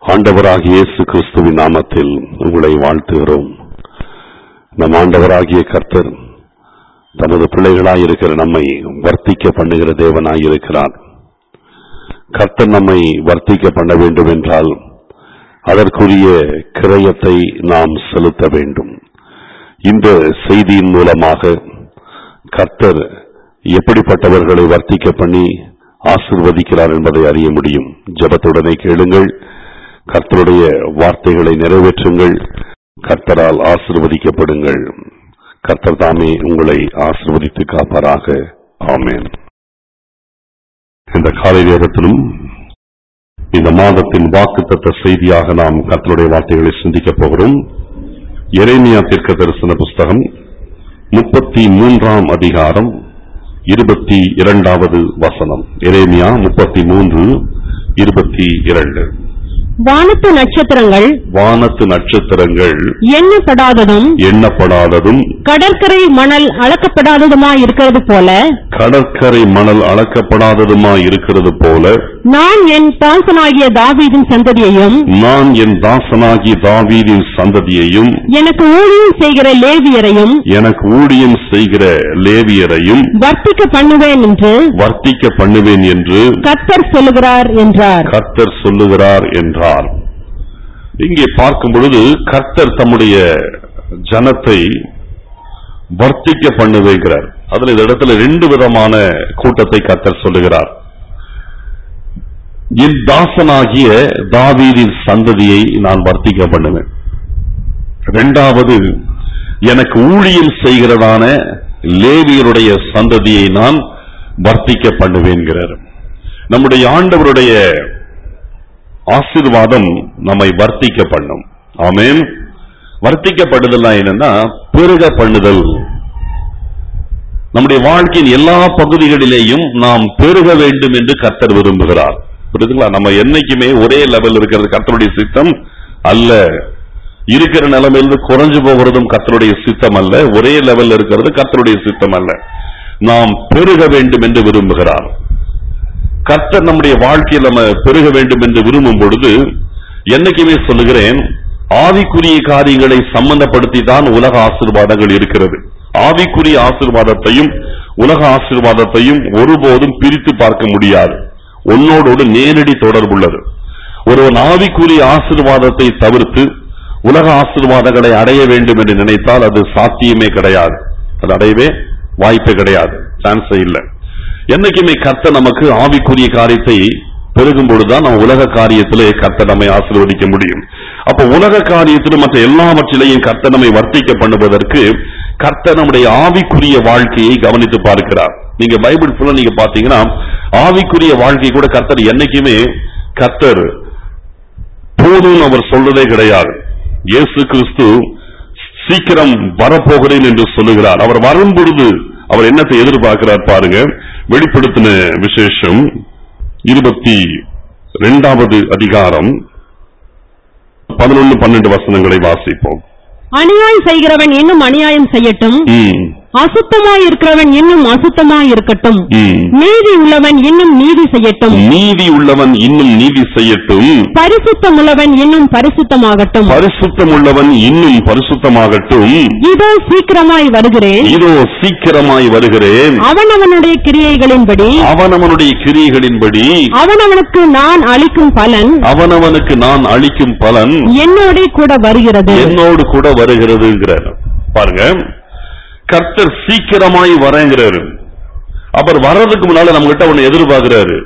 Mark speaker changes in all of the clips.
Speaker 1: ஆண்டவராகிய இயேசு கிறிஸ்துவின் நாமத்தில் உங்களை வாழ்த்துகிறோம் நம் ஆண்டவராகிய கர்த்தர் தமது பிள்ளைகளாய் இருக்கிற நம்மை வர்த்திக்க பண்ணுகிற தேவனாய் இருக்கிறார் கர்த்தர் நம்மை வர்த்திக்க பண்ண வேண்டும் என்றால் அதற்குரிய கிரயத்தை நாம் செலுத்த வேண்டும் இந்த செய்தியின் மூலமாக கர்த்தர் எப்படிப்பட்டவர்களை வர்த்திக்க பண்ணி ஆசிர்வதிக்கிறார் என்பதை அறிய முடியும் ஜெபத்துடனே கேளுங்கள் கர்த்தருடைய வார்த்தைகளை நிறைவேற்றுங்கள் கர்த்தரால் ஆசிர்வதிக்கப்படுங்கள் கர்த்தர் தாமே உங்களை ஆசிர்வதித்து காப்பாராக ஆமென் இந்த காலை நேரத்திலும் இந்த மாதத்தின் வாக்குத்தத்த செய்தியாக நாம் கர்த்தருடைய வார்த்தைகளை சிந்திக்கப் போகிறோம் எரேமியா தீர்க்க தரிசன புஸ்தகம் முப்பத்தி மூன்றாம் அதிகாரம் இருபத்தி இரண்டாவது வசனம் எரேமியா முப்பத்தி மூன்று இருபத்தி இரண்டு
Speaker 2: வானத்து நட்சத்திரங்கள்
Speaker 1: வானத்து நட்சத்திரங்கள்
Speaker 2: எண்ணப்படாததும்
Speaker 1: எண்ணப்படாததும்
Speaker 2: கடற்கரை மணல் அளக்கப்படாததுமாய் இருக்கிறது போல
Speaker 1: கடற்கரை மணல் அளக்கப்படாததுமாய் இருக்கிறது போல
Speaker 2: நான் என் தாசனாகிய தாவீதின் சந்ததியையும்
Speaker 1: நான் என் தாசனாகி தாவீதின் சந்ததியையும்
Speaker 2: எனக்கு ஊழியம் செய்கிற லேவியரையும்
Speaker 1: எனக்கு ஊழியம் செய்கிற லேவியரையும்
Speaker 2: வர்த்திக்க பண்ணுவேன் என்று
Speaker 1: வர்த்திக்க பண்ணுவேன் என்று
Speaker 2: கர்த்தர் சொல்லுகிறார் என்றார்
Speaker 1: கர்த்தர் சொல்லுகிறார் என்றார் இங்கே பார்க்கும் பொழுது கர்த்தர் தம்முடைய ஜனத்தை வர்த்திக்க பண்ணுவேங்கிறார் அதுல இந்த இடத்துல ரெண்டு விதமான கூட்டத்தை கர்த்தர் சொல்லுகிறார் என் தாசனாகிய தாவீதின் சந்ததியை நான் வர்த்திக்க பண்ணுவேன் இரண்டாவது எனக்கு ஊழியம் செய்கிறதான லேவியருடைய சந்ததியை நான் வர்த்திக்க பண்ணுவேன்கிறார் நம்முடைய ஆண்டவருடைய ஆசீர்வாதம் நம்மை வர்த்திக்க பண்ணும் ஆமென் வர்த்திக்கப்படுதல் என்னன்னா பெருக பண்ணுதல் நம்முடைய வாழ்க்கையின் எல்லா பகுதிகளிலேயும் நாம் பெருக வேண்டும் என்று கர்த்தர் விரும்புகிறார் புரியுதுங்களா நம்ம என்னைக்குமே ஒரே லெவல் இருக்கிறது கர்த்தருடைய சித்தம் அல்ல இருக்கிற நிலைமையிலிருந்து குறைஞ்சு போகிறதும் கர்த்தருடைய சித்தம் அல்ல ஒரே லெவல்ல இருக்கிறது கர்த்தருடைய சித்தம் அல்ல நாம் பெருக வேண்டும் என்று விரும்புகிறார் கர்த்தர் நம்முடைய வாழ்க்கையில் நம்ம பெருக வேண்டும் என்று விரும்பும் பொழுது என்னைக்குமே சொல்லுகிறேன் ஆவிக்குரிய காரியங்களை சம்பந்தப்படுத்தி தான் உலக ஆசீர்வாதங்கள் இருக்கிறது ஆவிக்குரிய ஆசீர்வாதத்தையும் உலக ஆசீர்வாதத்தையும் ஒருபோதும் பிரித்து பார்க்க முடியாது ஒன்னோடோடு நேரடி தொடர்புள்ளது ஒருவன் ஆவிக்குரிய ஆசீர்வாதத்தை தவிர்த்து உலக ஆசீர்வாதங்களை அடைய வேண்டும் என்று நினைத்தால் அது சாத்தியமே கிடையாது அது அடையவே வாய்ப்பே கிடையாது சான்ஸே இல்லை என்னைக்குமே கர்த்தர் நமக்கு ஆவிக்குரிய காரியத்தை பெருகும் பொழுதுதான் நம்ம உலக காரியத்திலே கர்த்தர் நம்மை ஆசீர்வதிக்க முடியும் அப்ப உலக காரியத்திலும் மற்ற எல்லாவற்றிலையும் கர்த்தர் நம்மை வர்த்திக்க பண்ணுவதற்கு கர்த்தர் நம்முடைய ஆவிக்குரிய வாழ்க்கையை கவனித்து பார்க்கிறார் நீங்க பைபிள் ஃபுல்லா நீங்க பாத்தீங்கன்னா ஆவிக்குரிய வாழ்க்கை கூட கர்த்தர் என்னைக்குமே கர்த்தர் போதும் அவர் சொல்றதே கிடையாது இயேசு கிறிஸ்து சீக்கிரம் வரப்போகிறேன் என்று சொல்லுகிறார் அவர் வரும் பொழுது அவர் என்னத்தை எதிர்பார்க்கிறார் பாருங்க வெளிப்படுத்தின விசேஷம் இருபத்தி இரண்டாவது அதிகாரம் பதினொன்னு பன்னெண்டு வசனங்களை வாசிப்போம்
Speaker 2: அநியாயம் செய்கிறவன் இன்னும் அநியாயம் செய்யட்டும்
Speaker 1: ம்,
Speaker 2: அசுத்தமாய் இருக்கிறவன் இன்னும் அசுத்தமாய் இருக்கட்டும்
Speaker 1: ம்.
Speaker 2: நீதி உள்ளவன் இன்னும் நீதி செய்யட்டும்
Speaker 1: நீதி உள்ளவன் இன்னும் நீதி செய்யட்டும்
Speaker 2: பரிசுத்தம் உள்ளவன் இன்னும் பரிசுத்தமாகட்டும்
Speaker 1: பரிசுத்தம் உள்ளவன் இன்னும் பரிசுத்தமாகட்டும்
Speaker 2: இதோ சீக்கிரமாய் வருகிறேன்
Speaker 1: இதோ சீக்கிரமாய் வருகிறேன்
Speaker 2: அவனவனுடைய கிரியைகளின்படி
Speaker 1: அவனவனுடைய கிரியைகளின்படி
Speaker 2: அவனவனுக்கு நான் அளிக்கும் பலன்
Speaker 1: அவனவனுக்கு நான் அளிக்கும் பலன்
Speaker 2: என்னோட கூட வருகிறது
Speaker 1: என்னோடு கூட வருகிறதுங்கிறார் பாருங்க கர்த்தர் சீக்கிரமாய் வரேங்கிறாரு அவர் வர்றதுக்கு முன்னால நம்ம கிட்ட ஒண்ணு எதிர்பார்க்கிறாரு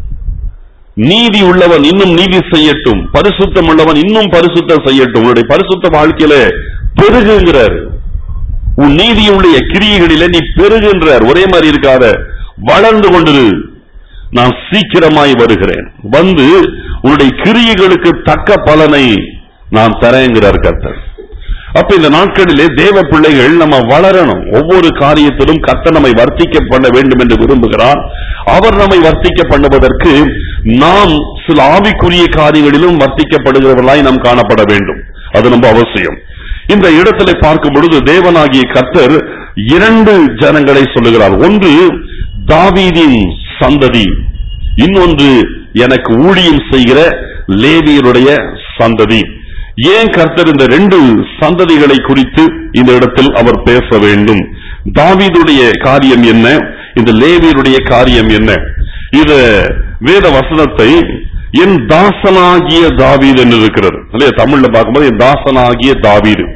Speaker 1: நீதி உள்ளவன் இன்னும் நீதி செய்யட்டும் பரிசுத்தம் உள்ளவன் இன்னும் பரிசுத்தம் செய்யட்டும் உன்னுடைய பரிசுத்த வாழ்க்கையில பெருகுங்கிறாரு உன் நீதியுடைய கிரியைகளிலே நீ பெருகுன்றார் ஒரே மாதிரி இருக்காத வளர்ந்து கொண்டிரு நான் சீக்கிரமாய் வருகிறேன் வந்து உன்னுடைய கிரியைகளுக்கு தக்க பலனை நான் தரேங்கிறார் கர்த்தர் அப்ப இந்த நாட்களிலே தேவ பிள்ளைகள் நம்ம வளரணும் ஒவ்வொரு காரியத்திலும் கர்த்தர் நம்மை வர்த்திக்க பண்ண வேண்டும் என்று விரும்புகிறார் அவர் நம்மை வர்த்திக்க பண்ணுவதற்கு நாம் சில ஆவிக்குரிய காரியங்களிலும் வர்த்திக்கப்படுகிறவர்களாய் நாம் காணப்பட வேண்டும் அது ரொம்ப அவசியம் இந்த இடத்திலே பார்க்கும் பொழுது தேவனாகிய கர்த்தர் இரண்டு ஜனங்களை சொல்லுகிறார் ஒன்று தாவீதின் சந்ததி இன்னொன்று எனக்கு ஊழியம் செய்கிற லேவியருடைய சந்ததி ஏன் கர்த்தர் இந்த ரெண்டு சந்ததிகளை குறித்து இந்த இடத்தில் அவர் பேச வேண்டும் தாவீதுடைய காரியம் என்ன இந்த லேவியருடைய காரியம் என்ன இத வேத வசனத்தை என் தாசனாகிய தாவீது என்று இருக்கிறது இல்லையா தமிழ்ல பார்க்கும்போது என் தாசனாகிய தாவீது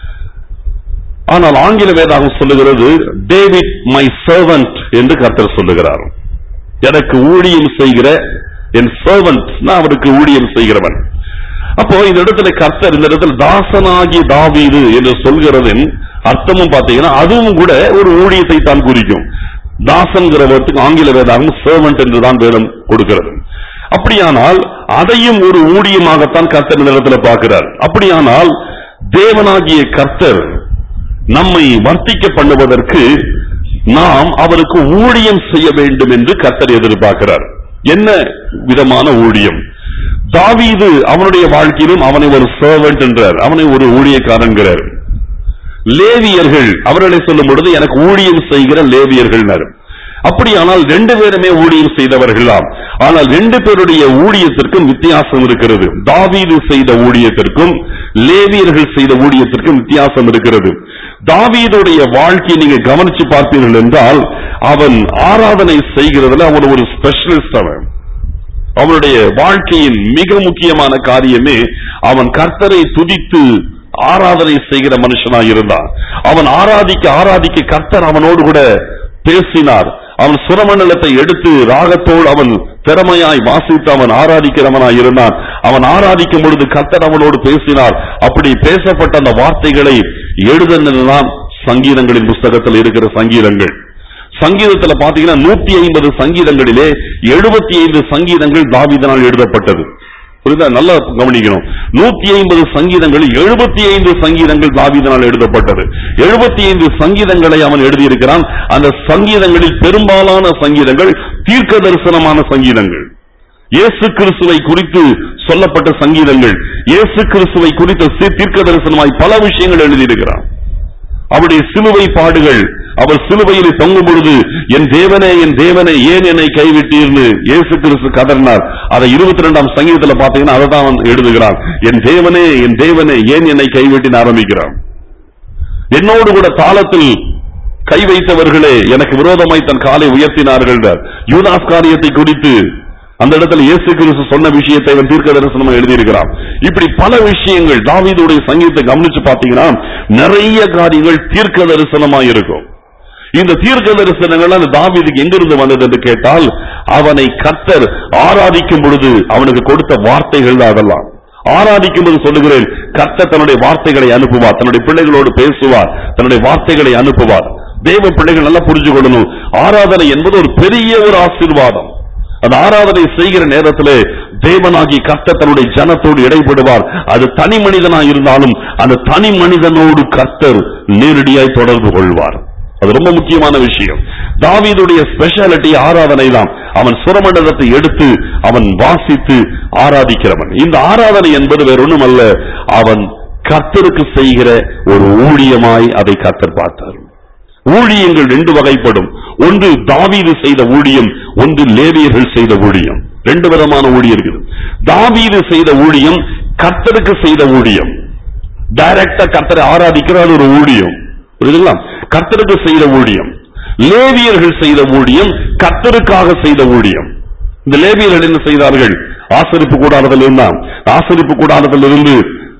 Speaker 1: ஆனால் ஆங்கில வேதாகம் சொல்லுகிறது டேவிட் மை சர்வன்ட் என்று கர்த்தர் சொல்லுகிறார் எனக்கு ஊழியம் செய்கிற என் சர்வன்ட் அவருக்கு ஊழியம் செய்கிறவன் அப்போ இந்த இடத்துல கர்த்தர் இந்த இடத்துல தாசனாகிய தாவீது என்று சொல்கிறதின் அர்த்தமும் பார்த்தீங்கன்னா அதுவும் கூட ஒரு ஊழியத்தை தான் குறிக்கும் தாசன்கிற வார்த்தைக்கு ஆங்கில வேதாகம் சர்வன்ட் என்று தான் வேதம் கொடுக்கிறது அப்படியானால் அதையும் ஒரு ஊழியமாகத்தான் கர்த்தர் இந்த இடத்துல பார்க்கிறார் அப்படியானால் தேவனாகிய கர்த்தர் நம்மை வர்த்திக்க பண்ணுவதற்கு நாம் அவருக்கு ஊழியம் செய்ய வேண்டும் என்று கர்த்தர் எதிர்பார்க்கிறார் என்ன விதமான ஊழியம் தாவீது அவனுடைய வாழ்க்கையிலும் அவனை ஒரு சர்வெண்ட் என்றார் அவனை ஒரு ஊழியக்காரன்கிறார் லேவியர்கள் அவர்களை சொல்லும் பொழுது எனக்கு ஊழியம் செய்கிற லேவியர்கள் அப்படியானால் ரெண்டு பேருமே ஊழியம் செய்தவர்களாம் ஆனால் ரெண்டு பேருடைய ஊழியத்திற்கும் வித்தியாசம் இருக்கிறது தாவீது செய்த ஊழியத்திற்கும் லேவியர்கள் செய்த ஊழியத்திற்கும் வித்தியாசம் இருக்கிறது தாவீதுடைய வாழ்க்கையை நீங்க கவனிச்சு பார்த்தீர்கள் என்றால் அவன் ஆராதனை செய்கிறதுல அவன் ஒரு ஸ்பெஷலிஸ்ட் அவன் அவனுடைய வாழ்க்கையின் மிக முக்கியமான காரியமே அவன் கர்த்தரை துதித்து ஆராதனை செய்கிற மனுஷனாய் இருந்தான் அவன் ஆராதிக்க ஆராதிக்க கர்த்தர் அவனோடு கூட பேசினார் அவன் சுரமண்டலத்தை எடுத்து ராகத்தோடு அவன் திறமையாய் வாசித்து அவன் ஆராதிக்கிறவனாய் இருந்தான் அவன் ஆராதிக்கும் பொழுது கர்த்தர் அவனோடு பேசினார் அப்படி பேசப்பட்ட அந்த வார்த்தைகளை எழுதுனதுதான் சங்கீதங்களின் புஸ்தகத்தில் இருக்கிற சங்கீதங்கள் சங்கீதத்துல பாத்தீங்கன்னா நூத்தி ஐம்பது சங்கீதங்களிலே எழுபத்தி ஐந்து சங்கீதங்கள் தாவீதனால் எழுதப்பட்டது புரியுதா நல்லா கவனிக்கணும் நூத்தி ஐம்பது சங்கீதங்களில் எழுபத்தி ஐந்து சங்கீதங்கள் தாவீதனால் எழுதப்பட்டது எழுபத்தி ஐந்து சங்கீதங்களை அவன் எழுதியிருக்கிறான் அந்த சங்கீதங்களில் பெரும்பாலான சங்கீதங்கள் தீர்க்க தரிசனமான சங்கீதங்கள் இயேசு கிறிஸ்துவை குறித்து சொல்லப்பட்ட சங்கீதங்கள் இயேசு கிறிஸ்துவை குறித்த சி- தீர்க்க தரிசனமாய் பல விஷயங்கள் எழுதியிருக்கிறான் அவருடைய சிலுவை பாடுகள் அவர் சிலுவையில் தொங்கும் பொழுது என் தேவனே என் தேவனே ஏன் என்னை கைவிட்டீர்னு இயேசு கிறிஸ்து கதறினார் அதை இருபத்தி ரெண்டாம் சங்கீதத்துல பாத்தீங்கன்னா அதை தான் அவன் எழுதுகிறான் என் தேவனே என் தேவனே ஏன் என்னை கைவிட்டின்னு ஆரம்பிக்கிறான் என்னோடு கூட தாளத்தில் கை வைத்தவர்களே எனக்கு விரோதமாய் தன் காலை உயர்த்தினார்கள் யூதாஸ் காரியத்தை குறித்து அந்த இடத்துல இயேசு கிறிஸ்து சொன்ன விஷயத்தை அவன் தீர்க்க தரிசனமா எழுதியிருக்கிறான் இப்படி பல விஷயங்கள் தாவீதுடைய சங்கீதத்தை கவனிச்சு பாத்தீங்கன்னா நிறைய காரியங்கள் தீர்க்க தரிசனமா இருக்கும் இந்த தீர்க்க தரிசனங்கள் அந்த தாவீதுக்கு எங்கிருந்து வந்தது என்று கேட்டால் அவனை கர்த்தர் ஆராதிக்கும் பொழுது அவனுக்கு கொடுத்த வார்த்தைகள் தான் அதெல்லாம் ஆராதிக்கும் போது சொல்லுகிறேன் கர்த்தர் தன்னுடைய வார்த்தைகளை அனுப்புவார் தன்னுடைய பிள்ளைகளோடு பேசுவார் தன்னுடைய வார்த்தைகளை அனுப்புவார் தேவ பிள்ளைகள் நல்லா புரிஞ்சு கொள்ளணும் ஆராதனை என்பது ஒரு பெரிய ஒரு ஆசீர்வாதம் அந்த ஆராதனை செய்கிற நேரத்திலே தேவனாகி கர்த்தர் தன்னுடைய ஜனத்தோடு இடைப்படுவார் அது தனி மனிதனாய் இருந்தாலும் அந்த தனி மனிதனோடு கர்த்தர் நேரடியாய் தொடர்பு கொள்வார் அது ரொம்ப முக்கியமான விஷயம் தாவீதுடைய ஸ்பெஷாலிட்டி ஆராதனை தான் அவன் சுரமண்டலத்தை எடுத்து அவன் வாசித்து ஆராதிக்கிறவன் இந்த ஆராதனை என்பது வேற ஒண்ணும் அல்ல அவன் கர்த்தருக்கு செய்கிற ஒரு ஊழியமாய் அதை கர்த்தர் பார்த்தார் ஊழியங்கள் ரெண்டு வகைப்படும் ஒன்று தாவீது செய்த ஊழியம் ஒன்று லேவியர்கள் செய்த ஊழியம் ரெண்டு விதமான ஊழியம் இருக்குது தாவீது செய்த ஊழியம் கர்த்தருக்கு செய்த ஊழியம் டைரக்டா கர்த்தரை ஆராதிக்கிற அது ஒரு ஊழியம் புரியுதுங்களா கர்த்தருக்கு செய்த ஊழியம் லேவியர்கள் செய்த ஊழியம் கர்த்தருக்காக செய்த ஊழியம் இந்த லேவியர்கள் என்ன செய்தார்கள் ஆசரிப்பு கூடாரத்தில் இருந்தான் ஆசரிப்பு கூடாரத்தில் இருந்து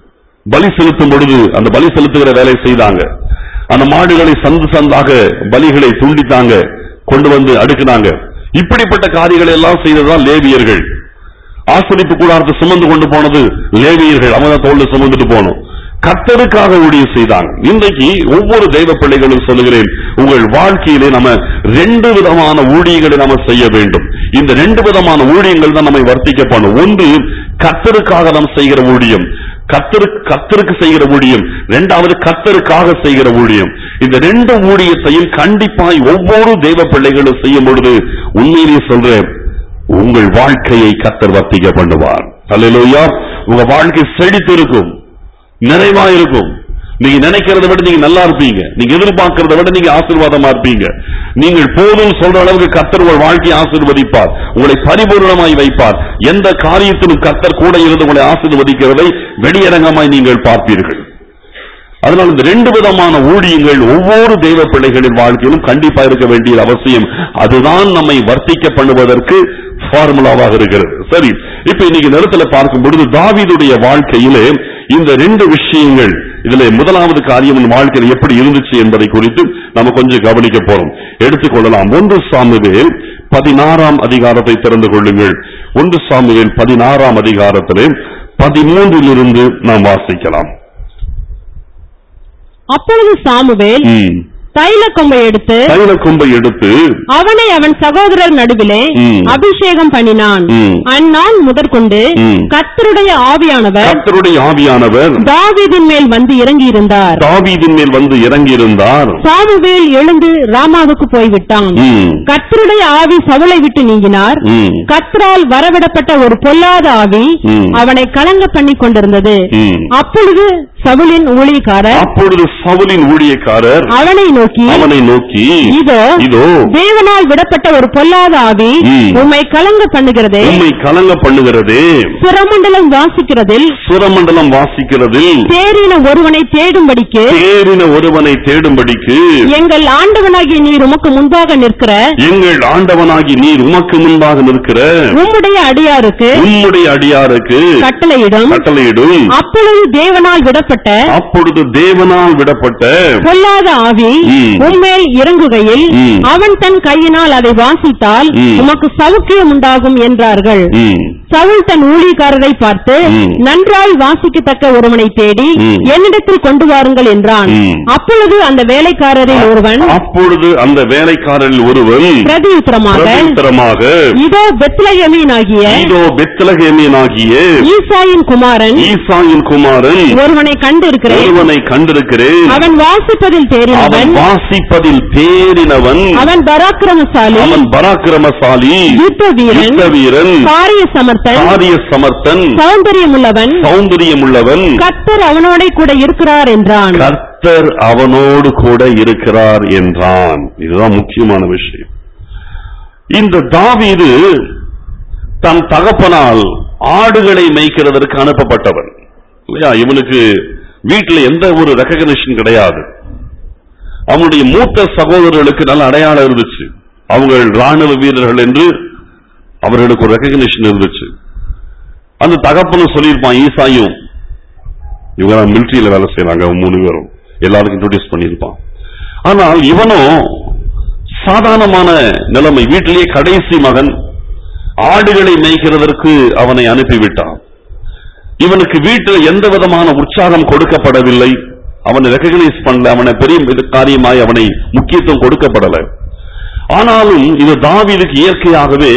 Speaker 1: பலி செலுத்தும் பொழுது அந்த பலி செலுத்துகிற வேலை செய்தாங்க அந்த மாடுகளை சந்து சந்தாக பலிகளை துண்டித்தாங்க கொண்டு வந்து அடுக்குனாங்க இப்படிப்பட்ட காரியங்களை எல்லாம் செய்ததுதான் லேவியர்கள் ஆசரிப்பு கூடாரத்தை சுமந்து கொண்டு போனது லேவியர்கள் அவங்க தான் தோல்ல சுமந்துட்டு போனோம் கர்த்தருக்காக ஊழியம் செய்தாங்க இன்றைக்கு ஒவ்வொரு தெய்வ பிள்ளைகளும் சொல்லுகிறேன் உங்கள் வாழ்க்கையிலே நம்ம ரெண்டு விதமான ஊழியங்களை நாம செய்ய வேண்டும் இந்த ரெண்டு விதமான ஊழியங்கள் தான் நம்மை வர்த்திக்க பண்ணும் ஒன்று கர்த்தருக்காக நாம் செய்கிற ஊழியம் கர்த்தரு கர்த்தருக்கு செய்கிற ஊழியம் இரண்டாவது கர்த்தருக்காக செய்கிற ஊழியம் இந்த ரெண்டு ஊழியத்தையும் கண்டிப்பாய் ஒவ்வொரு தெய்வ பிள்ளைகளும் செய்யும் பொழுது உண்மையிலேயே சொல்றேன் உங்கள் வாழ்க்கையை கர்த்தர் வர்த்திக்க பண்ணுவார் அல்லேலூயா உங்க வாழ்க்கை செழித்திருக்கும் நிறைவா இருக்கும் நீங்க நினைக்கிறத விட நீங்க நல்லா இருப்பீங்க நீங்க எதிர்பார்க்கிறத விட நீங்க ஆசீர்வாதமா இருப்பீங்க நீங்கள் போதும் சொல்ற அளவுக்கு கர்த்தர் உங்கள் வாழ்க்கையை ஆசீர்வதிப்பார் உங்களை பரிபூர்ணமாய் வைப்பார் எந்த காரியத்திலும் கர்த்தர் கூட இருந்து உங்களை ஆசீர்வதிக்கிறதை வெளியரங்கமாய் நீங்கள் பார்ப்பீர்கள் அதனால இந்த ரெண்டு விதமான ஊழியங்கள் ஒவ்வொரு தெய்வ பிள்ளைகளின் வாழ்க்கையிலும் கண்டிப்பா இருக்க வேண்டியது அவசியம் அதுதான் நம்மை வர்த்திக்க பண்ணுவதற்கு ஃபார்முலாவாக இருக்கிறது சரி இப்ப இன்னைக்கு நேரத்துல பார்க்கும் பொழுது தாவீதுடைய வாழ்க்கையிலே இந்த ரெண்டு விஷயங்கள் இதுல முதலாவது காரியம் உன் வாழ்க்கையில் எப்படி இருந்துச்சு என்பதை குறித்து நம்ம கொஞ்சம் கவனிக்க போறோம் எடுத்துக்கொள்ளலாம் ஒன்று சாமுவேல் பதினாறாம் அதிகாரத்தை திறந்து கொள்ளுங்கள் ஒன்று சாமுவேல் பதினாறாம் அதிகாரத்திலே பதிமூன்றிலிருந்து நாம் வாசிக்கலாம்
Speaker 2: அப்பொழுது சாமுவேல்
Speaker 1: ம்.
Speaker 2: தைல கொம்பை எடுத்து
Speaker 1: தைல கொம்பை எடுத்து
Speaker 2: அவனை அவன் சகோதரர் நடுவிலே
Speaker 1: ம்.
Speaker 2: அபிஷேகம் பண்ணினான்
Speaker 1: ம்.
Speaker 2: அந்நாள் முதற்கொண்டு
Speaker 1: ம்.
Speaker 2: கர்த்தருடைய ஆவியானவர்
Speaker 1: கர்த்தருடைய ஆவியானவர்
Speaker 2: தாவீதின் மேல் வந்து இறங்கியிருந்தார்
Speaker 1: தாவீதின் மேல் வந்து இறங்கியிருந்தார்
Speaker 2: சாமுவேல் எழுந்து ராமாவுக்கு போய்விட்டான்
Speaker 1: ம்.
Speaker 2: கர்த்தருடைய ஆவி சவுளை விட்டு நீங்கினார்
Speaker 1: ம்.
Speaker 2: கர்த்தரால் வரவிடப்பட்ட ஒரு பொல்லாத ஆவி
Speaker 1: ம்.
Speaker 2: அவனை கலங்க பண்ணி கொண்டிருந்தது
Speaker 1: ம்.
Speaker 2: அப்பொழுது சவுலின் ஊழியக்காரர்
Speaker 1: அப்பொழுது சவுலின் ஊழியக்காரர்
Speaker 2: அவனை நோக்கி
Speaker 1: அவனை நோக்கி
Speaker 2: இதோ
Speaker 1: இதோ
Speaker 2: தேவனால் விடப்பட்ட ஒரு பொல்லாத ஆவி
Speaker 1: ம்.
Speaker 2: உம்மை கலங்க பண்ணுகிறதே
Speaker 1: உம்மை கலங்க பண்ணுகிறதே
Speaker 2: சுரமண்டலம் வாசிக்கிறதில்
Speaker 1: சுரமண்டலம் வாசிக்கிறதில்
Speaker 2: தேறின ஒருவனை தேடும்படிக்கு
Speaker 1: தேறின ஒருவனை தேடும்படிக்கு
Speaker 2: எங்கள் ஆண்டவனாகிய நீர் உமக்கு முன்பாக நிற்கிற
Speaker 1: எங்கள் ஆண்டவனாகி நீர் உமக்கு முன்பாக நிற்கிற
Speaker 2: உம்முடைய அடியாருக்கு
Speaker 1: உம்முடைய அடியாருக்கு
Speaker 2: கட்டளையிடும்
Speaker 1: கட்டளையிடும்
Speaker 2: அப்பொழுது தேவனால் விடப்பட்ட
Speaker 1: அப்பொழுது தேவனால் விடப்பட்ட
Speaker 2: பொல்லாத ஆவி
Speaker 1: ம்.
Speaker 2: உம்மேல் இறங்குகையில்
Speaker 1: ம்.
Speaker 2: அவன் தன் கையினால் அதை வாசித்தால்
Speaker 1: ம்.
Speaker 2: உமக்கு சவுக்கியம் உண்டாகும் என்றார்கள்
Speaker 1: ம்.
Speaker 2: சவுல் தன் ஊழியக்காரரை பார்த்து
Speaker 1: ம்.
Speaker 2: நன்றாய் வாசிக்கத்தக்க ஒருவனை தேடி
Speaker 1: ம்.
Speaker 2: என்னிடத்தில் கொண்டு வாருங்கள் என்றான்
Speaker 1: ம்.
Speaker 2: அப்பொழுது அந்த வேலைக்காரரில் ஒருவன்
Speaker 1: அப்பொழுது அந்த வேலைக்காரரில் ஒருவன்
Speaker 2: பிரதியுத்தரமாக
Speaker 1: பிரதித்திரமாக
Speaker 2: இதோ பெத்லகமீனாகிய
Speaker 1: இதோ பெத்லகேமியனாகிய
Speaker 2: ஈசாயின் குமாரன்
Speaker 1: ஈசாயின் குமாரன்
Speaker 2: ஒருவனை கண்டிருக்கிறேன்
Speaker 1: ஒருவனை கண்டிருக்கிறேன்
Speaker 2: அவன் வாசிப்பதில்
Speaker 1: அவன்
Speaker 2: தேறினவன்
Speaker 1: வாசிப்பதில் தேறினவன்
Speaker 2: அவன் பராக்கிரமசாலி
Speaker 1: அவன் பராக்கிரமசாலி
Speaker 2: யுத்த வீரன்
Speaker 1: யுத்த வீரன்
Speaker 2: காரிய சமர்த்தன்
Speaker 1: காரிய சமர்த்தன்
Speaker 2: சௌந்தரியமுள்ளவன்
Speaker 1: சௌந்தரியமுள்ளவன்
Speaker 2: கர்த்தர் அவனோட கூட இருக்கிறார் என்றான்
Speaker 1: கர்த்தர் அவனோடு கூட இருக்கிறார் என்றான் இதுதான் முக்கியமான விஷயம் இந்த தாவீது தன் தகப்பனால் ஆடுகளை மேய்க்கிறதற்கு அனுப்பப்பட்டவன் இல்லையா இவனுக்கு வீட்டுல எந்த ஒரு ரெக்கக்னிஷன் கிடையாது அவனுடைய மூத்த சகோதரர்களுக்கு நல்ல அடையாளம் இருந்துச்சு அவங்க ராணுவ வீரர்கள் என்று அவர்களுக்கு ஒரு ரெக்கக்னிஷன் இருந்துச்சு அந்த தகப்பனும் சொல்லியிருப்பான் ஈசாயும் இவங்க மிலிட்டரியில வேலை செய்யறாங்க அவங்க மூணு பேரும் எல்லாருக்கும் இன்ட்ரோடியூஸ் பண்ணியிருப்பான் ஆனால் இவனும் சாதாரணமான நிலைமை வீட்டிலேயே கடைசி மகன் ஆடுகளை மேய்க்கிறதற்கு அவனை அனுப்பிவிட்டான் இவனுக்கு வீட்டில் எந்த விதமான உற்சாகம் கொடுக்கப்படவில்லை அவனை ரெக்கக்னைஸ் பண்ணல அவனை பெரிய இது காரியமாய் அவனை முக்கியத்துவம் கொடுக்கப்படல ஆனாலும் இது தாவீதுக்கு இயற்கையாகவே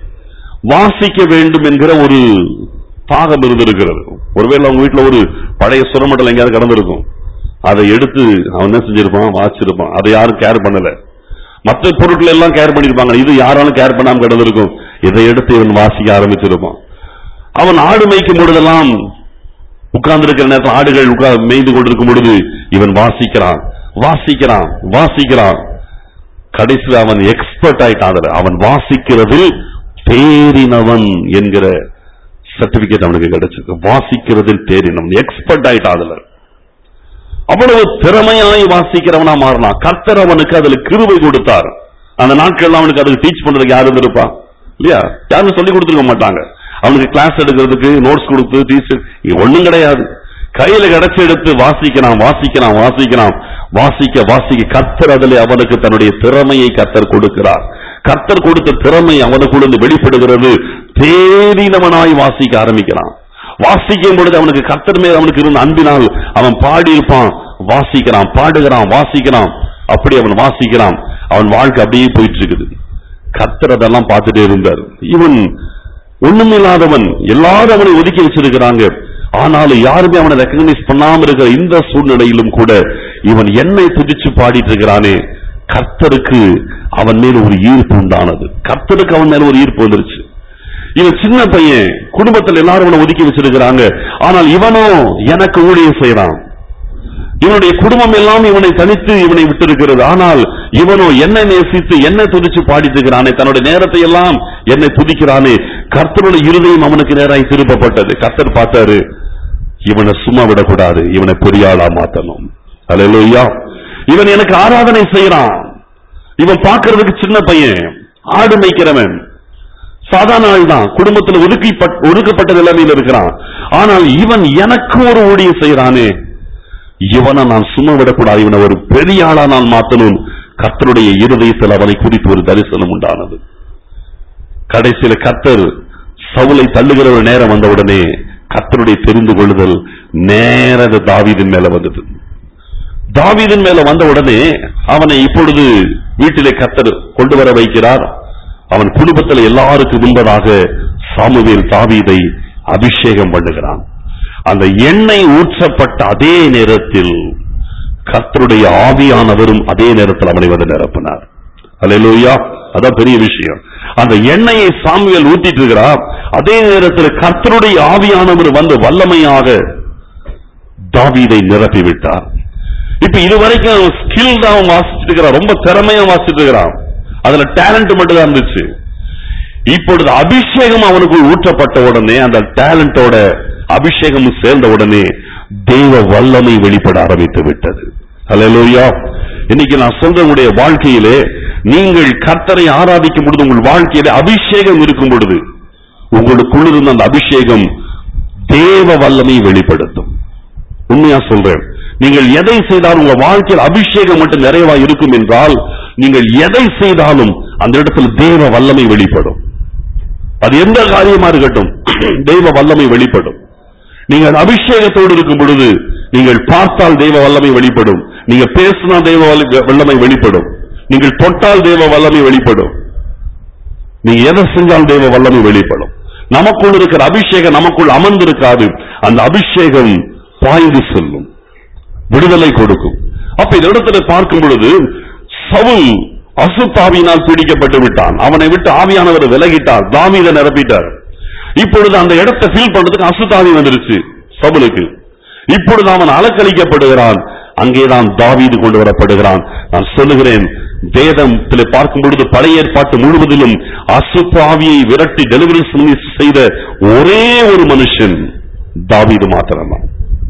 Speaker 1: வாசிக்க வேண்டும் என்கிற ஒரு தாகம் இருந்திருக்கிறது ஒருவேளை அவங்க வீட்டுல ஒரு பழைய சுரமண்டலம் எங்கேயாவது கடந்திருக்கும் அதை எடுத்து அவன் என்ன செஞ்சிருப்பான் வாசிச்சிருப்பான் அதை யாரும் கேர் பண்ணல மற்ற பொருட்கள் எல்லாம் கேர் பண்ணிருப்பாங்க இது யாராலும் கேர் பண்ணாம கிடந்திருக்கும் இதை எடுத்து இவன் வாசிக்க ஆரம்பிச்சிருப்பான் அவன் ஆடு மேய்க்கும் பொழுதெல்லாம் உட்கார்ந்து இருக்கிற நேரத்தில் ஆடுகள் உட்கார் மேய்ந்து கொண்டிருக்கும் பொழுது இவன் வாசிக்கிறான் வாசிக்கிறான் வாசிக்கிறான் கடைசியில் அவன் எக்ஸ்பர்ட் ஆயிட்டான் அதுல. அவன் வாசிக்கிறதில் தேறினவன் என்கிற சர்டிபிகேட் அவனுக்கு கிடைச்சது வாசிக்கிறதில் தேறினவன் எக்ஸ்பர்ட் ஆயிட்டான் அதுல அவ்வளவு திறமையாய் வாசிக்கிறவனா மாறினான் கர்த்தர் அவனுக்கு அதுல கிருபை கொடுத்தார் அந்த நாட்கள்ல அவனுக்கு அதுக்கு டீச் பண்றதுக்கு யாரு இருந்திருப்பா இல்லையா யாரும் சொல்லி கொடுத்துருக்க மாட்டாங்க அவனுக்கு கிளாஸ் எடுக்கிறதுக்கு நோட்ஸ் கொடுத்து டீச்சர் ஒண்ணும் கிடையாது கையில கிடைச்சு எடுத்து வாசிக்கிறான் வாசிக்கிறான் வாசிக்கிறான் வாசிக்க வாசிக்க கர்த்தர் அதில் அவனுக்கு தன்னுடைய திறமையை கர்த்தர் கொடுக்கிறார் கர்த்தர் கொடுத்த திறமை அவனுக்குள்ள வெளிப்படுகிறது தேறினவனாய் வாசிக்க ஆரம்பிக்கிறான் வாசிக்கும் பொழுது அவனுக்கு கர்த்தர் மேல் அவனுக்கு இருந்த அன்பினால் அவன் பாடியிருப்பான் வாசிக்கிறான் பாடுகிறான் வாசிக்கிறான் அப்படி அவன் வாசிக்கிறான் அவன் வாழ்க்கை அப்படியே போயிட்டு இருக்குது கர்த்தர் அதெல்லாம் பார்த்துட்டே இருந்தார் இவன் ஒண்ணுமில்லாதவன் எல்லாரும் அவனை ஒதுக்கி வச்சிருக்கிறாங்க ஆனாலும் யாருமே அவனை ரெக்கக்னைஸ் பண்ணாம இருக்கிற இந்த சூழ்நிலையிலும் கூட இவன் என்னை துதிச்சு பாடிட்டு இருக்கிறானே கர்த்தருக்கு அவன் மேல் ஒரு ஈர்ப்பு உண்டானது கர்த்தருக்கு அவன் மேல ஒரு ஈர்ப்பு வந்துருச்சு இவன் சின்ன பையன் குடும்பத்தில் எல்லாரும் இவனை ஒதுக்கி வச்சிருக்கிறாங்க ஆனால் இவனோ எனக்கு ஊழியம் செய்யறான் இவனுடைய குடும்பம் எல்லாம் இவனை தனித்து இவனை விட்டிருக்கிறது ஆனால் இவனோ என்னை நேசித்து என்னை துதிச்சு பாடித்துக்கிறானே தன்னுடைய நேரத்தை எல்லாம் என்னை துதிக்கிறானே கர்த்தருடைய இருதயம் அவனுக்கு நேராய் திருப்பப்பட்டது கர்த்தர் பார்த்தாரு இவனை சும்மா விடக்கூடாது இவனை பெரிய ஆளா மாத்தணும் அல்லேலூயா இவன் எனக்கு ஆராதனை செய்யறான் இவன் பார்க்கிறதுக்கு சின்ன பையன் ஆடு மேய்க்கிறவன் சாதாரண ஆள் தான் குடும்பத்தில் ஒதுக்கி ஒதுக்கப்பட்ட நிலைமையில் இருக்கிறான் ஆனால் இவன் எனக்கு ஒரு ஊழியம் செய்யறானே இவனை நான் சும்மா விடக்கூடாது இவனை ஒரு பெரிய ஆளா நான் மாத்தணும் கர்த்தருடைய இருதயத்தில் அவனை குறித்து ஒரு தரிசனம் உண்டானது கடைசியில கர்த்தர் சவுலை தள்ளுகிற ஒரு நேரம் வந்தவுடனே கர்த்தருடைய தெரிந்து கொள்ளுதல் நேர அந்த தாவீதின் மேல வந்தது தாவீதின் மேல வந்த உடனே அவனை இப்பொழுது வீட்டிலே கர்த்தர் கொண்டு வர வைக்கிறார் அவன் குடும்பத்தில் எல்லாருக்கும் முன்பதாக சாமுவேல் தாவீதை அபிஷேகம் பண்ணுகிறான் அந்த எண்ணெய் ஊற்றப்பட்ட அதே நேரத்தில் கர்த்தருடைய ஆவியானவரும் அதே நேரத்தில் அவனை வந்து நிரப்பினார் அல்லேலூயா அதான் பெரிய விஷயம் அந்த எண்ணெயை சாமுவேல் ஊத்திட்டு இருக்கிறார் அதே நேரத்தில் கர்த்தருடைய ஆவியானவர் வந்து வல்லமையாக தாவீதை நிரப்பி விட்டார் இப்ப இதுவரைக்கும் அவன் ஸ்கில் தான் அவன் வாசிச்சுட்டு இருக்கிறான் ரொம்ப திறமையா வாசிச்சுட்டு இருக்கிறான் அதுல டேலண்ட் மட்டும் தான் இருந்துச்சு இப்பொழுது அபிஷேகம் அவனுக்கு ஊற்றப்பட்ட உடனே அந்த டேலண்டோட அபிஷேகம் சேர்ந்த உடனே தெய்வ வல்லமை வெளிப்பட ஆரம்பித்து விட்டது அல்லேலூயா இன்னைக்கு நான் சொல்ற உங்களுடைய வாழ்க்கையிலே நீங்கள் கர்த்தரை ஆராதிக்கும் பொழுது உங்கள் வாழ்க்கையிலே அபிஷேகம் இருக்கும் பொழுது உங்களுக்குள் இருந்த அந்த அபிஷேகம் தேவ வல்லமை வெளிப்படுத்தும் உண்மையா சொல்றேன் நீங்கள் எதை செய்தாலும் உங்க வாழ்க்கையில் அபிஷேகம் மட்டும் நிறைவா இருக்கும் என்றால் நீங்கள் எதை செய்தாலும் அந்த இடத்துல தேவ வல்லமை வெளிப்படும் அது எந்த காரியமா இருக்கட்டும் தெய்வ வல்லமை வெளிப்படும் நீங்கள் அபிஷேகத்தோடு இருக்கும் பொழுது நீங்கள் பார்த்தால் தெய்வ வல்லமை வெளிப்படும் நீங்க பேசினா தெய்வ வல்ல- வல்லமை வெளிப்படும் நீங்கள் தொட்டால் தெய்வ வல்லமை வெளிப்படும் நீங்க எதை செஞ்சாலும் தெய்வ வல்லமை வெளிப்படும் நமக்குள் இருக்கிற அபிஷேகம் நமக்குள் அமர்ந்திருக்காது அந்த அபிஷேகம் பாய்ந்து செல்லும் விடுதலை கொடுக்கும் அப்ப இந்த இடத்துல பார்க்கும் பொழுது சவுல் அசுத்தாவியினால் பீடிக்கப்பட்டு விட்டான் அவனை விட்டு ஆவியானவர் விலகிட்டார் தாவீதை நிரப்பிட்டார் இப்பொழுது அந்த இடத்தை ஃபீல் பண்றதுக்கு அசுத்தாவி வந்துருச்சு சவுலுக்கு இப்பொழுது அவன் அலக்களிக்கப்படுகிறான் அங்கேதான் தாவீது கொண்டு வரப்படுகிறான் நான் சொல்லுகிறேன் வேதத்தில் பார்க்கும் பொழுது பழைய ஏற்பாட்டு முழுவதிலும் அசுத்தாவியை விரட்டி டெலிவரி செய்த ஒரே ஒரு மனுஷன் தாவீது மாத்திரம்தான்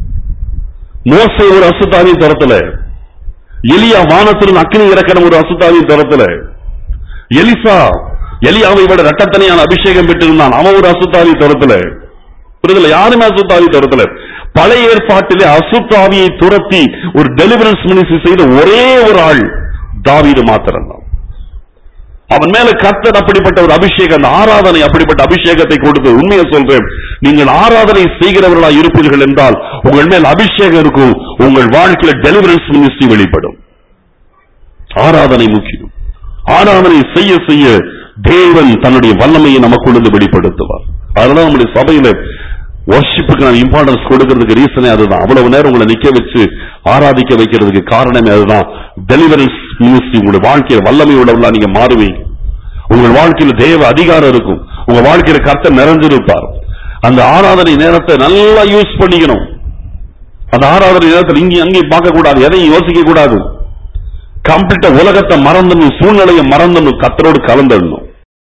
Speaker 1: மோசை ஒரு அசுத்தாவின் தரத்துல எலியா வானத்திலிருந்து அக்கினி இறக்கிற ஒரு அசுத்தாவின் தரத்துல எலிசா எலியாவை விட ரட்டத்தனையான அபிஷேகம் பெற்றிருந்தான் அவன் ஒரு அசுத்தாவி தரத்துல புரிதல யாருமே அசுத்தாவி தரத்துல பழைய ஏற்பாட்டிலே அசுத்தாவியை துரத்தி ஒரு டெலிவரன்ஸ் மினிஸ்ட்ரி செய்த ஒரே ஒரு ஆள் தாவீது மாத்திரம்தான் அவன் மேல கர்த்தர் அப்படிப்பட்ட ஒரு அபிஷேகம் அந்த ஆராதனை அப்படிப்பட்ட அபிஷேகத்தை கொடுத்து உண்மையை சொல்றேன் நீங்கள் ஆராதனை செய்கிறவர்களா இருப்பீர்கள் என்றால் உங்கள் மேல் அபிஷேகம் இருக்கும் உங்கள் வாழ்க்கையில டெலிவரன்ஸ் மினிஸ்ட்ரி வெளிப்படும் ஆராதனை முக்கியம் ஆராதனை செய்ய செய்ய தேவன் தன்னுடைய வல்லமையை நமக்குள்ளது வெளிப்படுத்துவார் அதனால நம்முடைய சபையில வர்ஷிப்புக்கு நான் இம்பார்ட்டன்ஸ் கொடுக்கிறதுக்கு ரீசனே அதுதான் அவ்வளவு நேரம் உங்களை நிக்க வச்சு ஆராதிக்க வைக்கிறதுக்கு காரணமே அதுதான் டெலிவரன்ஸ் மினிஸ்ட்ரி உங்களுடைய வாழ்க்கையில வல்லமை உள்ளவங்களா நீங்க மாறுவீங்க உங்கள் வாழ்க்கையில தேவ அதிகாரம் இருக்கும் உங்க வாழ்க்கையில கர்த்தர் நிறைஞ்சிருப்பார் அந்த ஆராதனை நேரத்தை நல்லா யூஸ் பண்ணிக்கணும் அந்த ஆராதனை நேரத்தில் இங்கேயும் அங்கேயும் பார்க்க கூடாது எதையும் யோசிக்க கூடாது கம்ப்ளீட்டா உலகத்தை மறந்துடணும் சூழ்நிலையை மறந்துடணும் கத்தரோடு கலந்துடணும்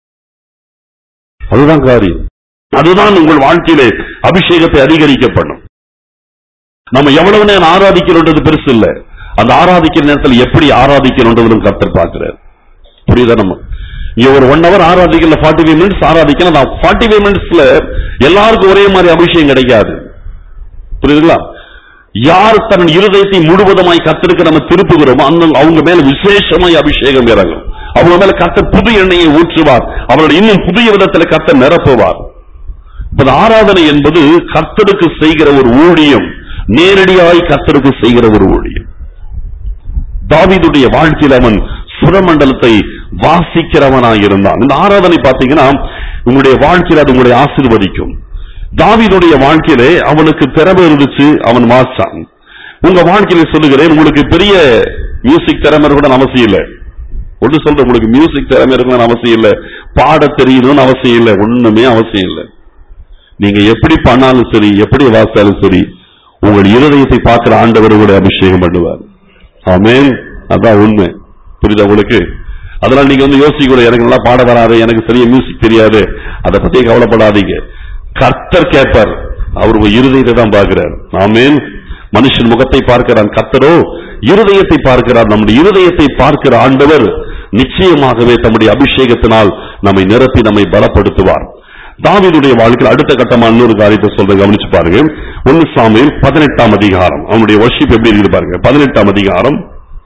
Speaker 1: அதுதான் காரியம் அதுதான் உங்கள் வாழ்க்கையிலே அபிஷேகத்தை அதிகரிக்க பண்ணும் நம்ம எவ்வளவு நேரம் ஆராதிக்கிறோன்றது பெருசு இல்ல அந்த ஆராதிக்கிற நேரத்தில் எப்படி ஆராதிக்கிறோன்றதும் கத்தர் பார்க்கிறார் புரியுதா நம்ம இங்க ஒரு ஒன் ஹவர் ஆராதிக்கல ஃபார்ட்டி ஃபைவ் மினிட்ஸ் ஆராதிக்கணும் அந்த ஃபார்ட்டி ஃபைவ் மினிட்ஸ்ல எல்லாருக்கும் ஒரே மாதிரி அபிஷேகம் கிடைக்காது புரியுதுங்களா யார் தன் இருதயத்தை முழுவதுமாய் கத்திருக்க நம்ம திருப்புகிறோமோ அந்த அவங்க மேல விசேஷமாய் அபிஷேகம் இறங்கும் அவங்க மேல கத்தர் புது எண்ணெயை ஊற்றுவார் அவருடைய இன்னும் புதிய விதத்தில் கத்தர் நிரப்புவார் இப்ப இந்த ஆராதனை என்பது கர்த்தருக்கு செய்கிற ஒரு ஊழியம் நேரடியாய் கர்த்தருக்கு செய்கிற ஒரு ஊழியம் தாவீதுடைய வாழ்க்கையில் அவன் சுரமண்டலத்தை வாசிக்கிறவனாய் இருந்தான் இந்த ஆராதனை பார்த்தீங்கன்னா உங்களுடைய வாழ்க்கையில் அது உங்களுடைய ஆசீர்வதிக்கும் தாவீதுடைய வாழ்க்கையிலே அவனுக்கு திறமை இருந்துச்சு அவன் வாசான் உங்க வாழ்க்கையில சொல்லுகிறேன் உங்களுக்கு பெரிய மியூசிக் திறமை கூட அவசியம் இல்லை ஒன்று சொல்ற உங்களுக்கு மியூசிக் திறமை இருக்கணும்னு அவசியம் இல்லை பாட தெரியணும்னு அவசியம் இல்லை ஒண்ணுமே அவசியம் இல்லை நீங்க எப்படி பண்ணாலும் சரி எப்படி வாசித்தாலும் சரி உங்கள் இருதயத்தை பார்க்கிற ஆண்டவர் உங்களை அபிஷேகம் பண்ணுவார் ஆமென் அதான் உண்மை புரியுதா உங்களுக்கு அதெல்லாம் நீங்க வந்து யோசிக்க கூட எனக்கு நல்லா பாட வராது எனக்கு சரியா மியூசிக் தெரியாது அதை பத்தி கவலைப்படாதீங்க கர்த்தர் கேட்பார் அவர் உங்க இருதயத்தை தான் பார்க்கிறார் ஆமென் மனுஷன் முகத்தை பார்க்கிறான் கர்த்தரோ இருதயத்தை பார்க்கிறார் நம்முடைய இருதயத்தை பார்க்கிற ஆண்டவர் நிச்சயமாகவே தம்முடைய அபிஷேகத்தினால் நம்மை நிரப்பி நம்மை பலப்படுத்துவார் தாவீதுடைய வாழ்க்கையில் அடுத்த கட்டமா இன்னொரு காரியத்தை சொல்ற கவனிச்சு பாருங்க ஒன்னு சாமியில் பதினெட்டாம் அதிகாரம் அவனுடைய வர்ஷிப் எப்படி இருக்கு பாருங்க பதினெட்டாம் அதிகாரம்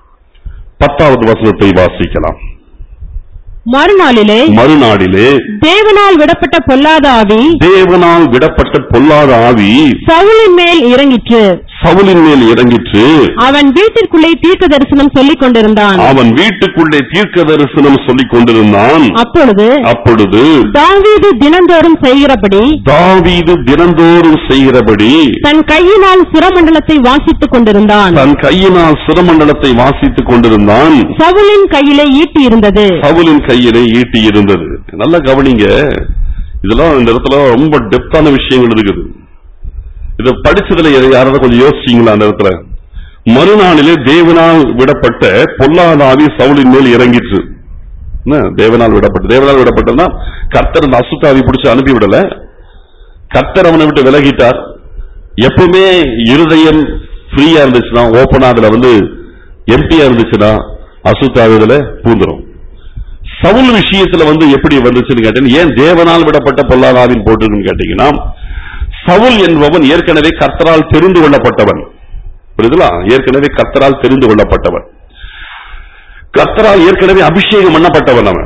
Speaker 1: பத்தாவது வசனத்தை வாசிக்கலாம்
Speaker 2: மறுநாளிலே
Speaker 1: மறுநாளிலே
Speaker 2: தேவனால் விடப்பட்ட பொல்லாத ஆவி
Speaker 1: தேவனால் விடப்பட்ட பொல்லாத ஆவி
Speaker 2: சவுலின் மேல் இறங்கிற்று
Speaker 1: சவுலின் மேல் இறங்கிற்று
Speaker 2: அவன் வீட்டிற்குள்ளே தீர்க்க தரிசனம் சொல்லிக் கொண்டிருந்தான்
Speaker 1: அவன் வீட்டுக்குள்ளே தீர்க்க தரிசனம் சொல்லிக் கொண்டிருந்தான்
Speaker 2: அப்பொழுது
Speaker 1: அப்பொழுது
Speaker 2: தாவீது தினந்தோறும் செய்கிறபடி
Speaker 1: தாவீது தினந்தோறும் செய்கிறபடி
Speaker 2: தன் கையினால் சுரமண்டலத்தை வாசித்துக் கொண்டிருந்தான்
Speaker 1: தன் கையினால் சிரமண்டலத்தை வாசித்துக் கொண்டிருந்தான்
Speaker 2: சவுலின் கையிலே ஈட்டி இருந்தது
Speaker 1: சவுலின் கையிலே ஈட்டி இருந்தது நல்லா கவனிங்க இதெல்லாம் இந்த இடத்துல ரொம்ப டெப்தான விஷயங்கள் இருக்குது இத படிச்சதுல எதை- யாராவது கொஞ்சம் யோசிச்சீங்களா அந்த இடத்துல மறுநாளிலே தேவனால் விடப்பட்ட பொல்லாதாவி சவுலின் மேல் இறங்கிற்று என்ன? தேவனால் விடப்பட்ட தேவனால் விடப்பட்டதுன்னா கர்த்தர் அந்த அசுத்தாவி பிடிச்சு அனுப்பி விடல கர்த்தர் அவனை விட்டு விலகிட்டார் எப்பவுமே இருதயம் ஃப்ரீயா இருந்துச்சுன்னா ஓப்பனா அதுல வந்து எம்டியா இருந்துச்சுன்னா அசுத்தாவி இதுல பூந்துரும் சவுல் விஷயத்துல வந்து எப்படி வந்துச்சுன்னு கேட்டீங்கன்னா ஏன் தேவனால் விடப்பட்ட பொல்லாதாவின் போட்டிருக்குன்னு கேட்டீங்கன்னா சவுல் என்பவன் ஏற்கனவே கர்த்தரால் தெரிந்து கொள்ளப்பட்டவன் புரியுதுங்களா ஏற்கனவே கர்த்தரால் தெரிந்து கொள்ளப்பட்டவன் கர்த்தரால் ஏற்கனவே அபிஷேகம் பண்ணப்பட்டவன் அவன்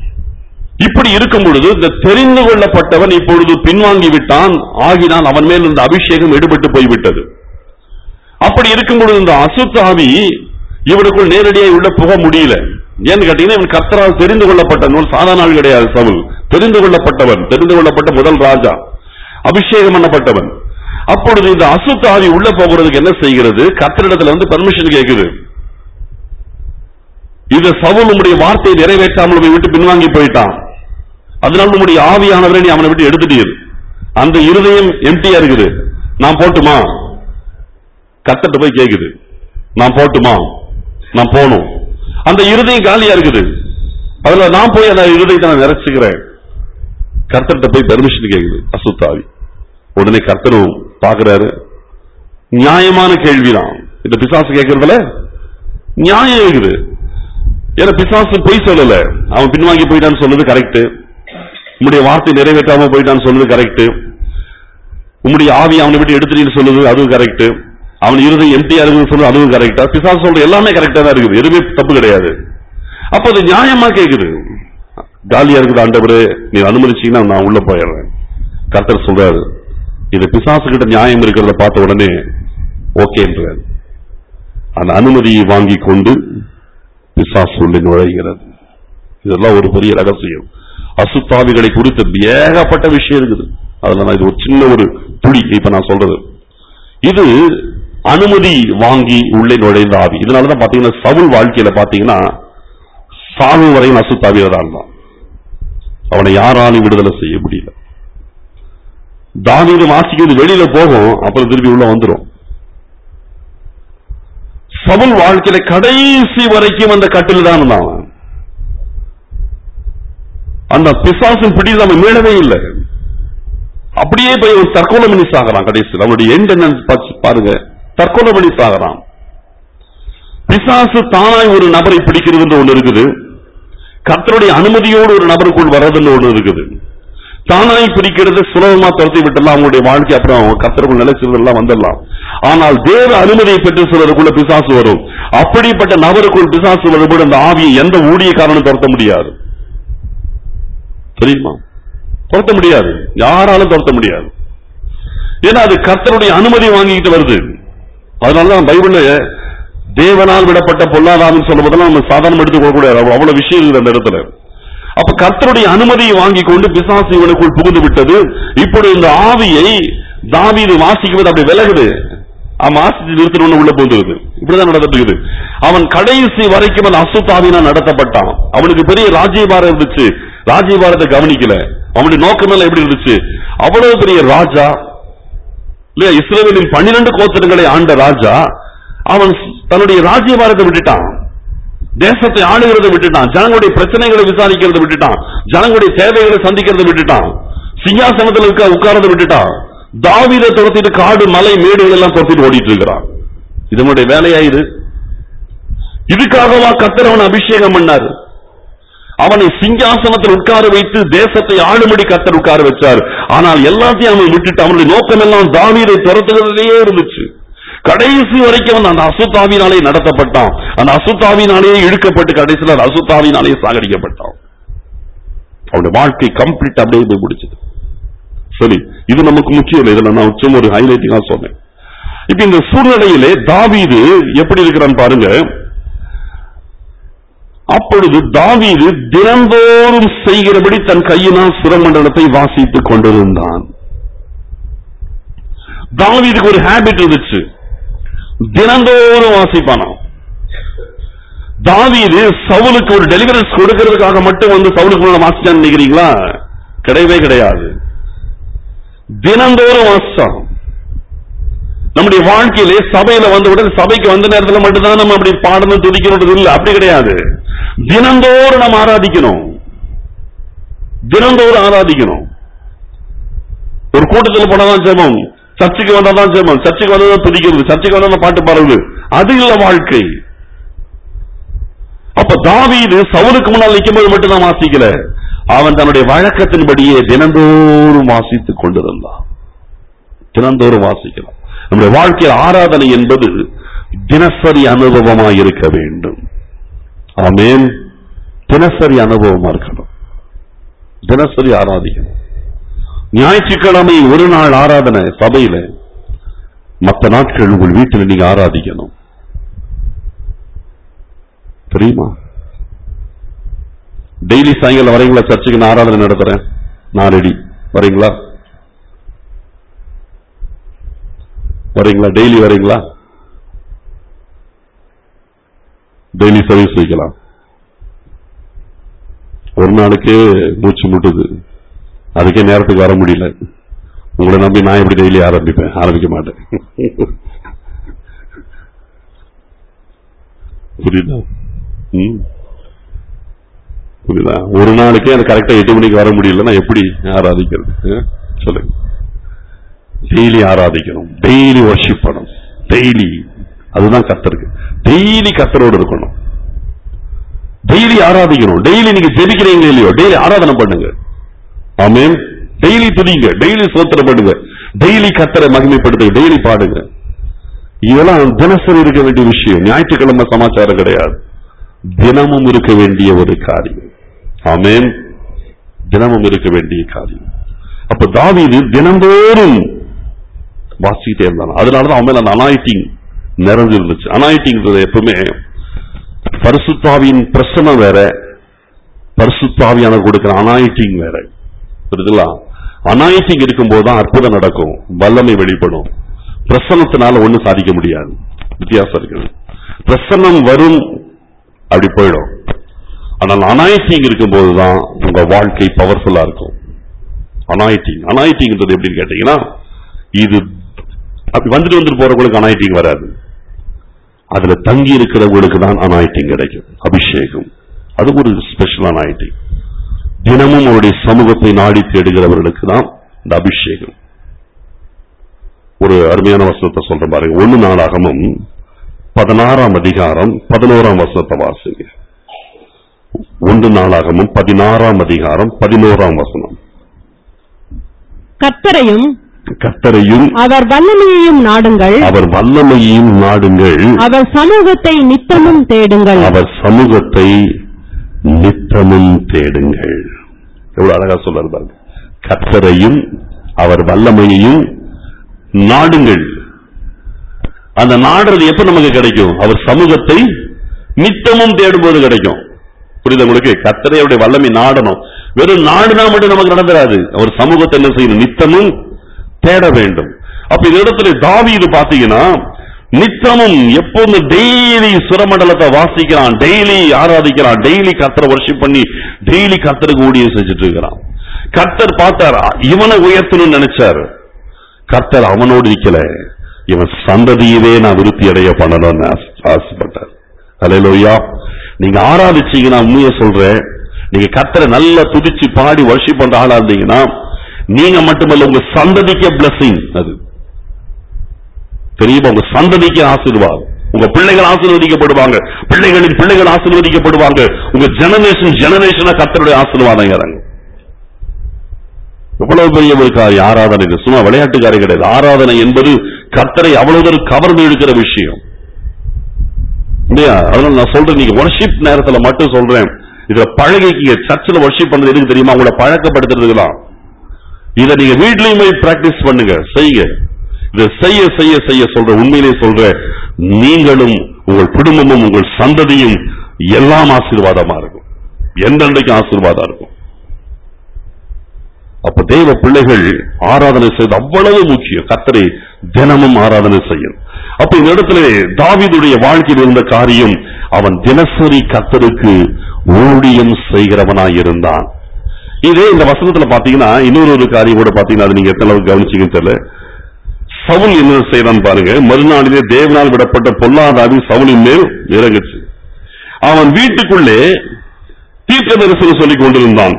Speaker 1: இப்படி இருக்கும் பொழுது இந்த தெரிந்து கொள்ளப்பட்டவன் இப்பொழுது பின்வாங்கி விட்டான் ஆகினால் அவன் மேல் இந்த அபிஷேகம் எடுபட்டு போய்விட்டது அப்படி இருக்கும் பொழுது இந்த அசுத்தாவி இவனுக்குள் நேரடியாக உள்ள புக முடியல ஏன்னு கேட்டீங்கன்னா இவன் கர்த்தரால் தெரிந்து கொள்ளப்பட்டவன் சாதாரண ஆள் கிடையாது சவுல் தெரிந்து கொள்ளப்பட்டவன் தெரிந்து கொள்ளப்பட்ட முதல் ராஜா அபிஷேகம் பண்ணப்பட்டவன் அப்பொழுது இந்த அசுத்தாவி உள்ள போகிறதுக்கு என்ன செய்கிறது கர்த்தரிடத்துல வந்து பர்மிஷன் கேட்குது இது சவுல் உம்முடைய வார்த்தையை நிறைவேற்றாமல் உம்மை விட்டு பின்வாங்கி போயிட்டான் அதனால உம்முடைய ஆவியானவரை நீ அவனை விட்டு எடுத்துட்டீர் அந்த இருதயம் எம்டியா இருக்குது நான் போட்டுமா கத்தட்ட போய் கேக்குது நான் போட்டுமா நான் போகணும் அந்த இருதயம் காலியா இருக்குது அதுல நான் போய் அந்த இருதயத்தை நான் நிறைச்சுக்கிறேன் கர்த்தர்கிட்ட போய் பெர்மிஷன் கேக்குது அசுத்தாவி உடனே கர்த்தரும் பாக்குறாரு நியாயமான கேள்விதான் இந்த பிசாசு கேட்கறதுல நியாயம் இருக்குது ஏன்னா பிசாசு பொய் சொல்லல அவன் பின்வாங்கி போயிட்டான்னு சொல்றது கரெக்ட் உம்முடைய வார்த்தை நிறைவேற்றாம போயிட்டான்னு சொல்றது கரெக்ட் உம்முடைய ஆவி அவனை விட்டு எடுத்துட்டீன்னு சொல்லுது அதுவும் கரெக்ட் அவன் இருதயம் எம்டியா இருக்குன்னு சொல்றது அதுவும் கரெக்டா பிசாசு சொல்ற எல்லாமே கரெக்டா தான் இருக்குது எதுவுமே தப்பு கிடையாது அப்ப அது நியாயமா கேக்குது காலியா இருக்குது ஆண்டவரே நீ அனுமதிச்சீங்கன்னா நான் உள்ள போயிடுறேன் கர்த்தர் சொல்றாரு இது பிசாசு கிட்ட நியாயம் இருக்கிறத பார்த்த உடனே ஓகேன்றார் அந்த அனுமதியை வாங்கி கொண்டு பிசாசு உள்ளே நுழைகிறது இதெல்லாம் ஒரு பெரிய ரகசியம் அசுத்தாவிகளை குறித்து ஏகப்பட்ட விஷயம் இருக்குது அதுல நான் இது ஒரு சின்ன ஒரு துளி இப்ப நான் சொல்றது இது அனுமதி வாங்கி உள்ளே நுழைந்த ஆவி இதனாலதான் பாத்தீங்கன்னா சவுல் வாழ்க்கையில பாத்தீங்கன்னா சாவு வரையும் அசுத்தாவியில தான் இருந்தான் அவனை யாராலும் விடுதலை செய்ய முடியல தாவீது வாசிக்கிறது வெளியில போகும் அப்புறம் திருப்பி உள்ள வந்துரும் சவுல் வாழ்க்கையில கடைசி வரைக்கும் அந்த கட்டில் தான் இருந்தான் அவன். அந்த பிசாசின் பிடி அவன் மீளவே இல்லை அப்படியே போய் ஒரு தற்கொலை பண்ணி சாகிறான் கடைசியில் அவனுடைய எண்ட் என்னன்னு பாத்து- பாருங்க தற்கொலை பண்ணி சாகிறான் பிசாசு தானாய் ஒரு நபரை பிடிக்கிறது ஒண்ணு இருக்குது கர்த்தருடைய அனுமதியோடு ஒரு நபருக்குள் வர்றதுன்னு ஒண்ணு இருக்குது தானாய் பிடிக்கிறது சுலபமா துரத்தி விட்டுலாம் அவங்களுடைய வாழ்க்கை அப்புறம் கர்த்தருக்குள் நிலைச்சிருந்தெல்லாம் வந்துடலாம் ஆனால் தேவ அனுமதியை பெற்று சிலருக்குள்ள பிசாசு வரும் அப்படிப்பட்ட நபருக்குள் பிசாசு வரும்போது அந்த ஆவியை எந்த ஊழியக்காரனும் துரத்த முடியாது தெரியுமா துரத்த முடியாது யாராலும் துரத்த முடியாது ஏன்னா அது கர்த்தருடைய அனுமதி வாங்கிக்கிட்டு வருது அதனாலதான் பைபிள்ல தேவனால் விடப்பட்ட பொல்லாதாவின்னு சொல்லும்போதெல்லாம் நம்ம சாதாரணம் எடுத்துக்க கூடாது அவ்வளவு அவ்வளவு விஷயம் இருக்குது அந்த இடத்துல அப்ப கர்த்தருடைய அனுமதியை வாங்கி கொண்டு பிசாசு இவனுக்குள் புகுந்து விட்டது இப்படி இந்த ஆவியை தாவீது வாசிக்கும்போது அப்படி விலகுது அவன் வாசிச்சு நிறுத்தணும்னு உள்ள போந்துருது இப்படிதான் நடந்துட்டு இருக்குது அவன் கடைசி வரைக்கும் அந்த அசுத்தாவினா நடத்தப்பட்டான் அவனுக்கு பெரிய ராஜ்யபாரம் இருந்துச்சு ராஜ்யபாரத்தை கவனிக்கல அவனுடைய நோக்கம் எல்லாம் எப்படி இருந்துச்சு அவ்வளவு பெரிய ராஜா இல்லையா இஸ்ரேலின் பன்னிரண்டு கோத்திரங்களை ஆண்ட ராஜா அவன் தன்னுடைய ராஜ்யபாரத்தை விட்டுட்டான் தேசத்தை ஆளுகிறத விட்டுட்டான் ஜனங்களுடைய பிரச்சனைகளை விசாரிக்கிறத விட்டுட்டான் ஜனங்களுடைய தேவைகளை சந்திக்கிறத விட்டுட்டான் சிங்காசனத்தில் இருக்க உட்கார்றத விட்டுட்டான் தாவீதை துரத்திட்டு காடு மலை மேடுகள் எல்லாம் துரத்திட்டு ஓடிட்டு இருக்கிறான் இதனுடைய வேலையா இது இதுக்காகவா கத்தர் அவன் அபிஷேகம் பண்ணாரு அவனை சிங்காசனத்தில் உட்கார வைத்து தேசத்தை ஆளும்படி கத்தர் உட்கார வச்சார் ஆனால் எல்லாத்தையும் அவன் விட்டுட்டு அவனுடைய நோக்கம் எல்லாம் தாவீதை துரத்துகிறதுலயே இருந்துச்சு கடைசி வரைக்கும் அவன் அந்த அசுத்தாவினாலே நடத்தப்பட்டான் அந்த அசுத்தாவினாலேயே இழுக்கப்பட்டு கடைசியில் அந்த அசுத்தாவினாலேயே சாகடிக்கப்பட்டான் அவனுடைய வாழ்க்கை கம்ப்ளீட் அப்படியே போய் முடிச்சது சரி இது நமக்கு முக்கியம் இல்லை இதுல நான் சும்மா ஒரு ஹைலைட்டிங்கா சொன்னேன் இப்ப இந்த சூழ்நிலையிலே தாவீது எப்படி இருக்கிறான் பாருங்க அப்பொழுது தாவீது தினந்தோறும் செய்கிறபடி தன் கையினால் சுரமண்டலத்தை வாசித்துக் கொண்டிருந்தான் தாவீதுக்கு ஒரு ஹேபிட் இருந்துச்சு தினந்தோறும் வாசிப்பானாம் தாவீது சவுலுக்கு ஒரு டெலிவரன்ஸ் கொடுக்கிறதுக்காக மட்டும் வந்து சவுலுக்கு முன்னால வாசிச்சான்னு நினைக்கிறீங்களா கிடையவே கிடையாது தினந்தோறும் வாசிச்சான் நம்முடைய வாழ்க்கையிலே சபையில வந்த உடனே சபைக்கு வந்த நேரத்துல மட்டும்தான் நம்ம அப்படி பாடணும் துதிக்கணும் இல்ல அப்படி கிடையாது தினந்தோறும் நம்ம ஆராதிக்கணும் தினந்தோறும் ஆராதிக்கணும் ஒரு கூட்டத்தில் போனாதான் ஜெபம் சர்ச்சுக்கு வந்தாதான் ஜெபம் சர்ச்சுக்கு வந்தாதான் துதிக்கிறது சர்ச்சுக்கு வந்தாதான் பாட்டு பாடுறது அது இல்ல வாழ்க்கை அப்ப தாவீது சவுலுக்கு முன்னால் நிக்கும்போது மட்டும்தான் வாசிக்கல அவன் தன்னுடைய வழக்கத்தின்படியே தினந்தோறும் வாசித்துக் கொண்டிருந்தான் தினந்தோறும் வாசிக்கலாம் நம்முடைய வாழ்க்கையில் ஆராதனை என்பது தினசரி அனுபவமாக இருக்க வேண்டும் ஆமென் தினசரி அனுபவமா இருக்கணும் தினசரி ஆராதிக்கணும் ஞாயிற்றுக்கிழமை ஒரு நாள் ஆராதனை சபையில மற்ற நாட்கள் உங்கள் வீட்டில் நீங்க ஆராதிக்கணும் தெரியுமா டெய்லி சாயங்காலம் வரீங்களா சர்ச்சுக்கு நான் ஆராதனை நடத்துறேன் நான் ரெடி வரீங்களா வரீங்களா டெய்லி வரீங்களா டெய்லி சர்வீஸ் வைக்கலாம் ஒரு நாளைக்கு மூச்சு முட்டுது அதுக்கே நேரத்துக்கு வர முடியல உங்களை நம்பி நான் எப்படி டெய்லி ஆரம்பிப்பேன் ஆரம்பிக்க மாட்டேன் புரியுதா ம். புரியுதா ஒரு நாளைக்கே எனக்கு கரெக்டா எட்டு மணிக்கு வர முடியலன்னா எப்படி ஆராதிக்கிறது ஆ? சொல்லுங்க டெய்லி ஆராதிக்கணும் டெய்லி வர்ஷிப் பண்ணணும் டெய்லி அதுதான் கத்தருக்கு டெய்லி கத்தரோடு இருக்கணும் டெய்லி ஆராதிக்கணும் டெய்லி நீங்க ஜெபிக்கிறீங்க இல்லையோ டெய்லி ஆராதனை பண்ணுங்க ஆமென் டெய்லி துதிங்க டெய்லி சோத்திரம் பண்ணுங்க டெய்லி கத்தரை மகிமைப்படுத்துங்க டெய்லி பாடுங்க இதெல்லாம் தினசரி இருக்க வேண்டிய விஷயம் ஞாயிற்றுக்கிழமை சமாச்சாரம் கிடையாது தினமும் இருக்க வேண்டிய ஒரு காரியம் ஆமென் தினமும் இருக்க வேண்டிய காரியம் அப்ப தாவீது தினந்தோறும் வாசிக்கிட்டே இருந்தான் அதனாலதான் அவன் மேல அந்த அனாயிட்டிங் நிறைஞ்சு இருந்துச்சு அனாயிட்டிங்கிறது எப்பவுமே பரிசுத்தாவியின் பிரசனம் வேற பரிசுத்தாவியான கொடுக்கிற அனாயிட்டிங் வேற புரியுதுங்களா அனாயிட்டிங் இருக்கும்போது தான் அற்புதம் நடக்கும் வல்லமை வெளிப்படும் பிரசன்னத்தினால ஒண்ணும் சாதிக்க முடியாது வித்தியாசம் இருக்குது பிரசன்னம் வரும் அப்படி போயிடும் ஆனால் அனாயிட்டிங் இருக்கும்போது தான் உங்க வாழ்க்கை பவர்ஃபுல்லா இருக்கும் அனாயிட்டிங் அனாயிட்டிங்ன்றது எப்படின்னு கேட்டீங்கன்னா இது அப்படி வந்துட்டு வந்துட்டு போறவங்களுக்கு அனாயிட்டிங் வராது அதுல தங்கி இருக்கிறவங்களுக்கு தான் அனாயிட்டிங் கிடைக்கும் அபிஷேகம் அது ஒரு ஸ்பெஷல் அனாயிட்டிங் தினமும் அவருடைய சமூகத்தை நாடி தேடுகிறவர்களுக்கு தான் இந்த அபிஷேகம் ஒரு அருமையான வசனத்தை சொல்ற பாருங்க ஒன்னு நாளாகமும் பதினாறாம் அதிகாரம் பதினோராம் வசனத்தை வாசிங்க ஒன்று நாளாகமும் பதினாறாம் அதிகாரம் பதினோராம் வசனம்
Speaker 2: கர்த்தரையும்
Speaker 1: கத்தரையும்
Speaker 2: அவர் வல்லமையையும் நாடுங்கள்
Speaker 1: அவர் வல்லமையையும் நாடுங்கள்
Speaker 2: அவர் சமூகத்தை நித்தமும் தேடுங்கள்
Speaker 1: அவர் சமூகத்தை நித்தமும் தேடுங்கள் எவ்வளவு அழகா சொல்றாரு பாருங்க கத்தரையும் அவர் வல்லமையையும் நாடுங்கள் அந்த நாடுறது எப்ப நமக்கு கிடைக்கும் அவர் சமூகத்தை நித்தமும் தேடும்போது கிடைக்கும் புரியுது உங்களுக்கு கத்தரையுடைய வல்லமை நாடணும் வெறும் நாடுனா மட்டும் நமக்கு நடந்துராது அவர் சமூகத்தை என்ன செய்யணும் நித்தமும் தேட வேண்டும் அப்ப இந்த இடத்துல தாவீது பாத்தீங்கன்னா நித்தமும் எப்போதும் டெய்லி சுரமண்டலத்தை வாசிக்கிறான் டெய்லி ஆராதிக்கிறான் டெய்லி கத்தரை வர்ஷிப் பண்ணி டெய்லி கத்தருக்கு ஊழியம் செஞ்சுட்டு இருக்கிறான் கத்தர் பார்த்தாரா இவனை உயர்த்தணும்னு நினைச்சாரு கர்த்தர் அவனோடு நிக்கல இவன் சந்ததியவே நான் விருத்தி அடைய பண்ணணும்னு ஆசை- ஆசைப்பட்டார் அலையிலோயா நீங்க ஆராதிச்சீங்கன்னா உண்மையை சொல்றேன் நீங்க கர்த்தரை நல்லா துதிச்சு பாடி வர்ஷிப் பண்ற ஆளா இருந்தீங்கன்னா நீங்க மட்டுமல்ல உங்க சந்ததிக்க blessing அது தெரியுமா உங்க சந்ததிக்கு ஆசீர்வாதம் உங்க பிள்ளைகள் ஆசீர்வதிக்கப்படுவாங்க பிள்ளைகளின் பிள்ளைகள் ஆசீர்வதிக்கப்படுவாங்க உங்க ஜெனரேஷன் ஜெனரேஷனா கர்த்தருடைய ஆசீர்வாதம் இறங்கும் எவ்வளவு பெரிய ஒரு காரியம் ஆராதனை இது சும்மா விளையாட்டுக்காரி கிடையாது ஆராதனை என்பது கர்த்தரை அவ்வளவு தூரம் கவர்ந்து இழுக்கிற விஷயம் இல்லையா அதனால நான் சொல்றேன் நீங்க worship நேரத்துல மட்டும் சொல்றேன் இதுல பழகிக்கீங்க சர்ச்சில் worship பண்றது எதுக்கு தெரியுமா உங்களை பழக்கப்படுத்துறதுலாம் இதை நீங்க வீட்லயும் போய் பிராக்டிஸ் பண்ணுங்க செய்யுங்க இதை செய்ய செய்ய செய்ய சொல்ற உண்மையிலே சொல்ற நீங்களும் உங்கள் குடும்பமும் உங்கள் சந்ததியும் எல்லாம் ஆசீர்வாதமா இருக்கும் எந்தெண்டைக்கும் ஆசீர்வாதம் இருக்கும் அப்ப தேவ பிள்ளைகள் ஆராதனை செய்வது அவ்வளவு முக்கியம் கத்தரை தினமும் ஆராதனை செய்யும் அப்ப இந்த இடத்துல தாவீதுடைய வாழ்க்கையில் இருந்த காரியம் அவன் தினசரி கத்தருக்கு ஊழியம் செய்கிறவனாய் இருந்தான் இதே இந்த வசனத்துல பாத்தீங்கன்னா இன்னொரு ஒரு காரியம் கூட பாத்தீங்கன்னா அது நீங்க எத்தனை அளவுக்கு கவனிச்சீங்கன்னு தெரியல சவுல் என்ன செய்யறான் பாருங்க மறுநாளிலே தேவனால் விடப்பட்ட பொல்லாதாவி சவுலின் மேல் இறங்குச்சு அவன் வீட்டுக்குள்ளே தீர்க்க தரிசனம் சொல்லிக் கொண்டிருந்தான்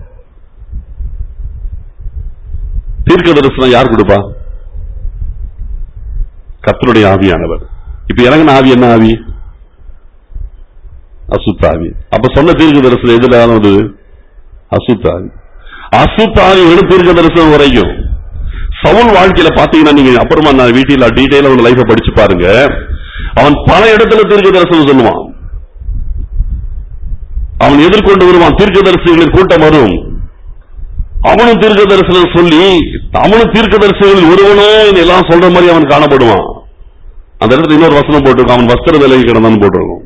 Speaker 1: தீர்க்க தரிசனம் யார் கொடுப்பா கர்த்தருடைய ஆவியானவர் இப்ப இறங்கின ஆவி என்ன ஆவி அசுத்த ஆவி அப்ப சொன்ன தீர்க்க தரிசனம் எதுல வந்தது அசுத்த ஆவி அசுத்த ஆவி வெறும் தீர்க்க தரிசனம் வரைக்கும் சவுல் வாழ்க்கையில பாத்தீங்கன்னா நீங்க அப்புறமா நான் வீட்டில் டீடைலா உங்க லைஃப படிச்சு பாருங்க அவன் பல இடத்துல தீர்க்க தரிசனம் சொல்லுவான் அவன் எதிர்கொண்டு வருவான் தீர்க்க தரிசனங்களின் கூட்டம் வரும் அவனும் தீர்க்க தரிசனம் சொல்லி அவனும் தீர்க்க தரிசனங்களில் ஒருவனோ எல்லாம் சொல்ற மாதிரி அவன் காணப்படுவான் அந்த இடத்துல இன்னொரு வசனம் போட்டிருக்கும் அவன் வஸ்திர விலகி கிடந்தான்னு போட்டிருக்கும்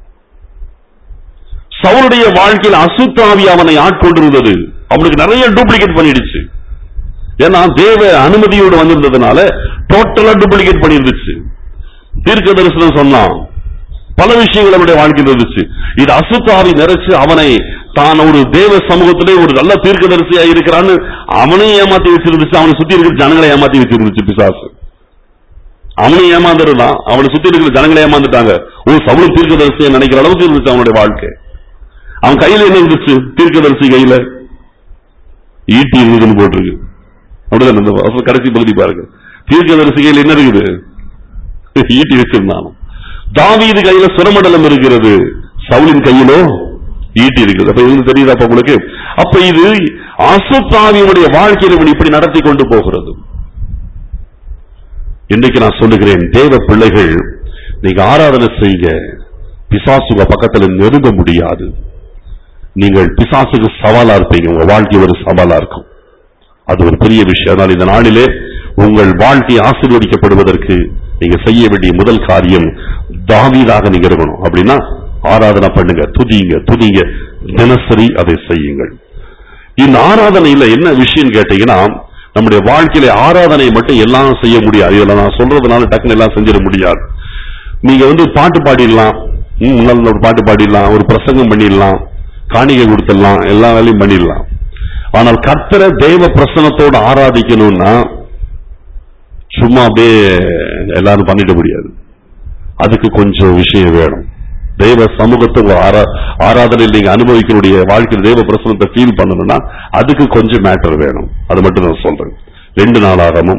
Speaker 1: சவுளுடைய வாழ்க்கையில் அசுத்தாவி அவனை ஆட்கொண்டிருந்தது அவனுக்கு நிறைய டூப்ளிகேட் பண்ணிடுச்சு ஏன்னா தேவ அனுமதியோடு வந்திருந்ததுனால டோட்டலா டூப்ளிகேட் பண்ணிருந்துச்சு தீர்க்க தரிசனம் சொன்னான் பல விஷயங்கள் அவனுடைய வாழ்க்கையில் இருந்துச்சு இது அசுத்தாவி நிறைச்சு அவனை தான் ஒரு தேவ சமூகத்திலே ஒரு நல்ல தீர்க்கதரிசியா இருக்கிறான்னு அவனையும் ஏமாத்தி வச்சிருந்துச்சு அவனை சுத்தி இருக்கிற ஜனங்களை ஏமாத்தி வச்சிருந்துச்சு பிசாசு அவனையும் ஏமாந்துருந்தான் அவனை சுத்தி இருக்கிற ஜனங்களை ஏமாந்துட்டாங்க ஓ சவுளு தீர்க்கதரிசியை நினைக்கிற அளவுக்கு இருந்துச்சு அவனுடைய வாழ்க்கை அவன் கையில என்ன இருந்துச்சு தீர்க்கதரிசி கையில ஈட்டி இருந்ததுன்னு போட்டிருக்கு அப்படிதான் இந்த வசனம் கடைசி பகுதி பாருங்க தீர்க்கதரிசி கையில என்ன இருக்குது ஈட்டி வச்சிருந்தான் தாவீது கையில சுரமண்டலம் இருக்கிறது சவுலின் கையிலோ ஈட்டி இருக்குது அப்ப இது தெரியுதா அப்ப உங்களுக்கு அப்ப இது அசுத்தாவியுடைய வாழ்க்கையில் இவன் இப்படி நடத்தி கொண்டு போகிறது இன்றைக்கு நான் சொல்லுகிறேன் தேவ பிள்ளைகள் நீங்க ஆராதனை செய்ய பிசாசுக பக்கத்துல நெருங்க முடியாது நீங்கள் பிசாசுக்கு சவாலா இருப்பீங்க உங்க வாழ்க்கை ஒரு சவாலா இருக்கும் அது ஒரு பெரிய விஷயம் அதனால் இந்த நாளிலே உங்கள் வாழ்க்கை ஆசீர்வதிக்கப்படுவதற்கு நீங்க செய்ய வேண்டிய முதல் காரியம் தாவீதாக நீங்க இருக்கணும் அப்படின்னா ஆராதனை பண்ணுங்க துதிங்க துதிங்க தினசரி அதை செய்யுங்கள் இந்த ஆராதனையில என்ன விஷயம் கேட்டீங்கன்னா நம்முடைய வாழ்க்கையில ஆராதனை மட்டும் எல்லாம் செய்ய முடியாது இதுல நான் சொல்றதுனால டக்குன்னு எல்லாம் செஞ்சிட முடியாது நீங்க வந்து பாட்டு பாடிடலாம் ம், முன்னால ஒரு பாட்டு பாடிடலாம் ஒரு பிரசங்கம் பண்ணிடலாம் காணிக்கை கொடுத்துடலாம் எல்லா வேலையும் பண்ணிடலாம் ஆனால் கர்த்தரை தெய்வ பிரசனத்தோடு ஆராதிக்கணும்னா சும்மா அப்படியே எல்லாரும் பண்ணிட முடியாது அதுக்கு கொஞ்சம் விஷயம் வேணும் தெய்வ சமூகத்தை உங்க ஆரா- ஆராதனையில் நீங்க அனுபவிக்கக்கூடிய வாழ்க்கையில் தெய்வ பிரசனத்தை ஃபீல் பண்ணணும்னா அதுக்கு கொஞ்சம் மேட்டர் வேணும் அது மட்டும் நான் சொல்றேன் ரெண்டு நாளாகமும்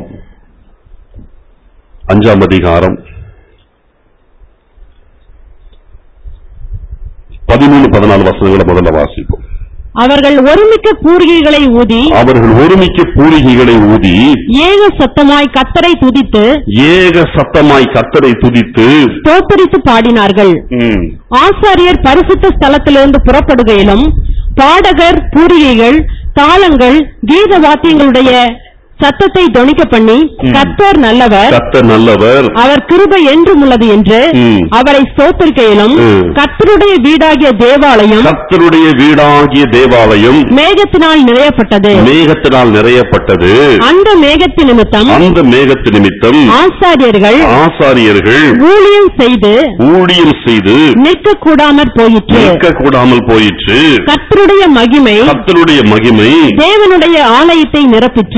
Speaker 1: அஞ்சாம் அதிகாரம் பதிமூணு பதினாலு வசனங்களை முதல்ல வாசிப்போம்
Speaker 2: அவர்கள் ஒருமிக்க பூரிகைகளை ஊதி
Speaker 1: அவர்கள் ஒருமிக்க பூரிகைகளை ஊதி
Speaker 2: ஏக சத்தமாய் கத்தரை துதித்து
Speaker 1: ஏக சத்தமாய் கத்தரை துதித்து
Speaker 2: ஸ்தோத்தரித்து பாடினார்கள்
Speaker 1: ம்,
Speaker 2: ஆசாரியர் பரிசுத்த ஸ்தலத்திலிருந்து புறப்படுகையிலும் பாடகர் பூரிகைகள் தாளங்கள் கீத வாத்தியங்களுடைய சத்தத்தை தொனிக்க பண்ணி
Speaker 1: ம்.
Speaker 2: கத்தர் நல்லவர்
Speaker 1: கர்த்தர் நல்லவர்
Speaker 2: அவர் கிருபை என்றும் உள்ளது என்று
Speaker 1: ம்.
Speaker 2: அவரை ஸ்தோத்தரிக்கையிலும்
Speaker 1: ம்.
Speaker 2: கர்த்தருடைய வீடாகிய தேவாலயம்
Speaker 1: கர்த்தருடைய வீடாகிய தேவாலயம்
Speaker 2: மேகத்தினால் நிறையப்பட்டது
Speaker 1: மேகத்தினால் நிறையப்பட்டது
Speaker 2: அந்த மேகத்தின் நிமித்தம்
Speaker 1: அந்த மேகத்து நிமித்தம்
Speaker 2: ஆசாரியர்கள்
Speaker 1: ஆசாரியர்கள்
Speaker 2: ஊழியம் செய்து
Speaker 1: ஊழியம் செய்து
Speaker 2: நிற்க கூடாமற் போயிற்று
Speaker 1: நிற்க கூடாமல் போயிற்று
Speaker 2: கர்த்தருடைய மகிமை
Speaker 1: கர்த்தருடைய மகிமை
Speaker 2: தேவனுடைய ஆலயத்தை நிரப்பிற்று
Speaker 1: தேவனுடைய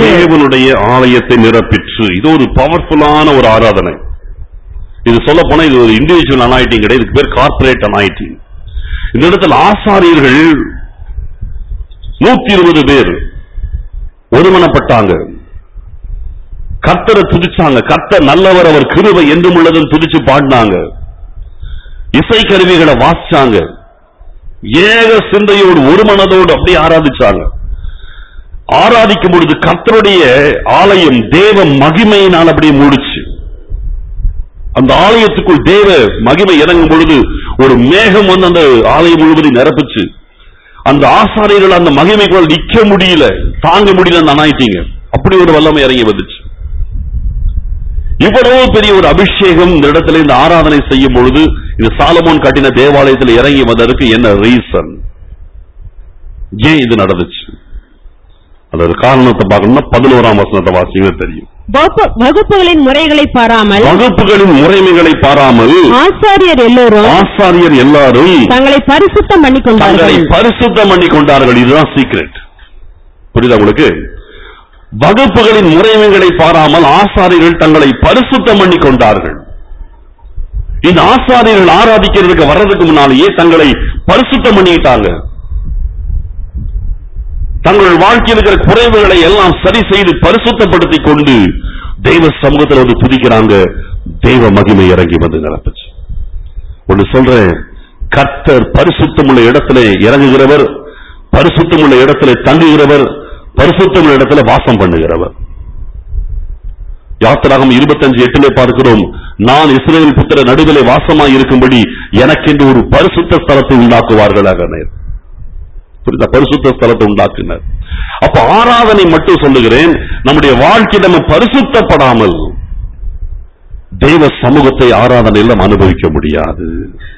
Speaker 1: கர்த்தருடைய ஆலயத்தை நிரப்பிற்று இது ஒரு பவர்ஃபுல்லான ஒரு ஆராதனை இது சொல்ல போனா இது ஒரு இண்டிவிஜுவல் அனாயிட்டிங் கிடையாது இதுக்கு பேர் கார்ப்பரேட் அனாயிட்டிங் இந்த இடத்துல ஆசாரியர்கள் நூத்தி இருபது பேர் ஒருமனப்பட்டாங்க கர்த்தரை துதிச்சாங்க கர்த்தர் நல்லவர் அவர் கிருபை என்றும் உள்ளதும் துதிச்சு பாடினாங்க இசை கருவிகளை வாசிச்சாங்க ஏக சிந்தையோடு ஒரு மனதோடு அப்படியே ஆராதிச்சாங்க ஆராதிக்கும் பொழுது கர்த்தருடைய ஆலயம் தேவ மகிமையினால் அப்படியே மூடுச்சு அந்த ஆலயத்துக்குள் தேவ மகிமை இறங்கும் பொழுது ஒரு மேகம் வந்து அந்த ஆலயம் முழுவதும் நிரப்புச்சு அந்த ஆசாரியர்கள் அந்த மகிமைக்குள் நிக்க முடியல தாங்க முடியல அந்த அனாயிட்டீங்க அப்படி ஒரு வல்லமை இறங்கி வந்துச்சு இவ்வளவு பெரிய ஒரு அபிஷேகம் இந்த இடத்துல இந்த ஆராதனை செய்யும் பொழுது இந்த சாலமோன் கட்டின தேவாலயத்தில் இறங்கி வந்ததற்கு என்ன ரீசன் ஏன் இது நடந்துச்சு அதோட காரணத்தை பார்க்கணும்னா பதினோராம் வசனத்தை வாசிங்க தெரியும்
Speaker 2: வகுப்பு- வகுப்புகளின் முறைகளை பாராமல்
Speaker 1: வகுப்புகளின் முறைமைகளை பாராமல்
Speaker 2: ஆசாரியர் எல்லோரும்
Speaker 1: ஆசாரியர் எல்லாரும்
Speaker 2: தங்களை பரிசுத்தம் பண்ணி
Speaker 1: தங்களை
Speaker 2: கொண்டார்கள்
Speaker 1: பரிசுத்தம் பண்ணி கொண்டார்கள் இதுதான் சீக்ரெட் புரியுதா உங்களுக்கு வகுப்புகளின் முறைமைகளை பாராமல் ஆசாரியர்கள் தங்களை பரிசுத்தம் பண்ணி கொண்டார்கள் இந்த ஆசாரியர்கள் ஆராதிக்கிறதுக்கு வர்றதுக்கு முன்னாலேயே தங்களை பரிசுத்தம் பண்ணிட்டாங்க தங்கள் வாழ்க்கையில் இருக்கிற குறைவுகளை எல்லாம் சரி செய்து பரிசுத்தப்படுத்திக் கொண்டு தெய்வ சமூகத்தில் வந்து துதிக்கிறாங்க தெய்வ மகிமை இறங்கி வந்து நிரப்புச்சு ஒன்னு சொல்றேன் கர்த்தர் பரிசுத்தமுள்ள இடத்துல இறங்குகிறவர் பரிசுத்தமுள்ள இடத்துல தங்குகிறவர் பரிசுத்தமுள்ள இடத்துல வாசம் பண்ணுகிறவர் யாத்திராகம் இருபத்தஞ்சு எட்டுல பார்க்கிறோம் நான் இஸ்ரேல் புத்திர நடுவிலே வாசமாய் இருக்கும்படி எனக்கென்று ஒரு பரிசுத்த ஸ்தலத்தை உண்டாக்குவார்களாக புரியுதா பரிசுத்த ஸ்தலத்தை உண்டாக்குனர் அப்ப ஆராதனை மட்டும் சொல்லுகிறேன் நம்முடைய வாழ்க்கை நம்ம பரிசுத்தப்படாமல் தெய்வ சமூகத்தை ஆராதனையில் நாம் அனுபவிக்க முடியாது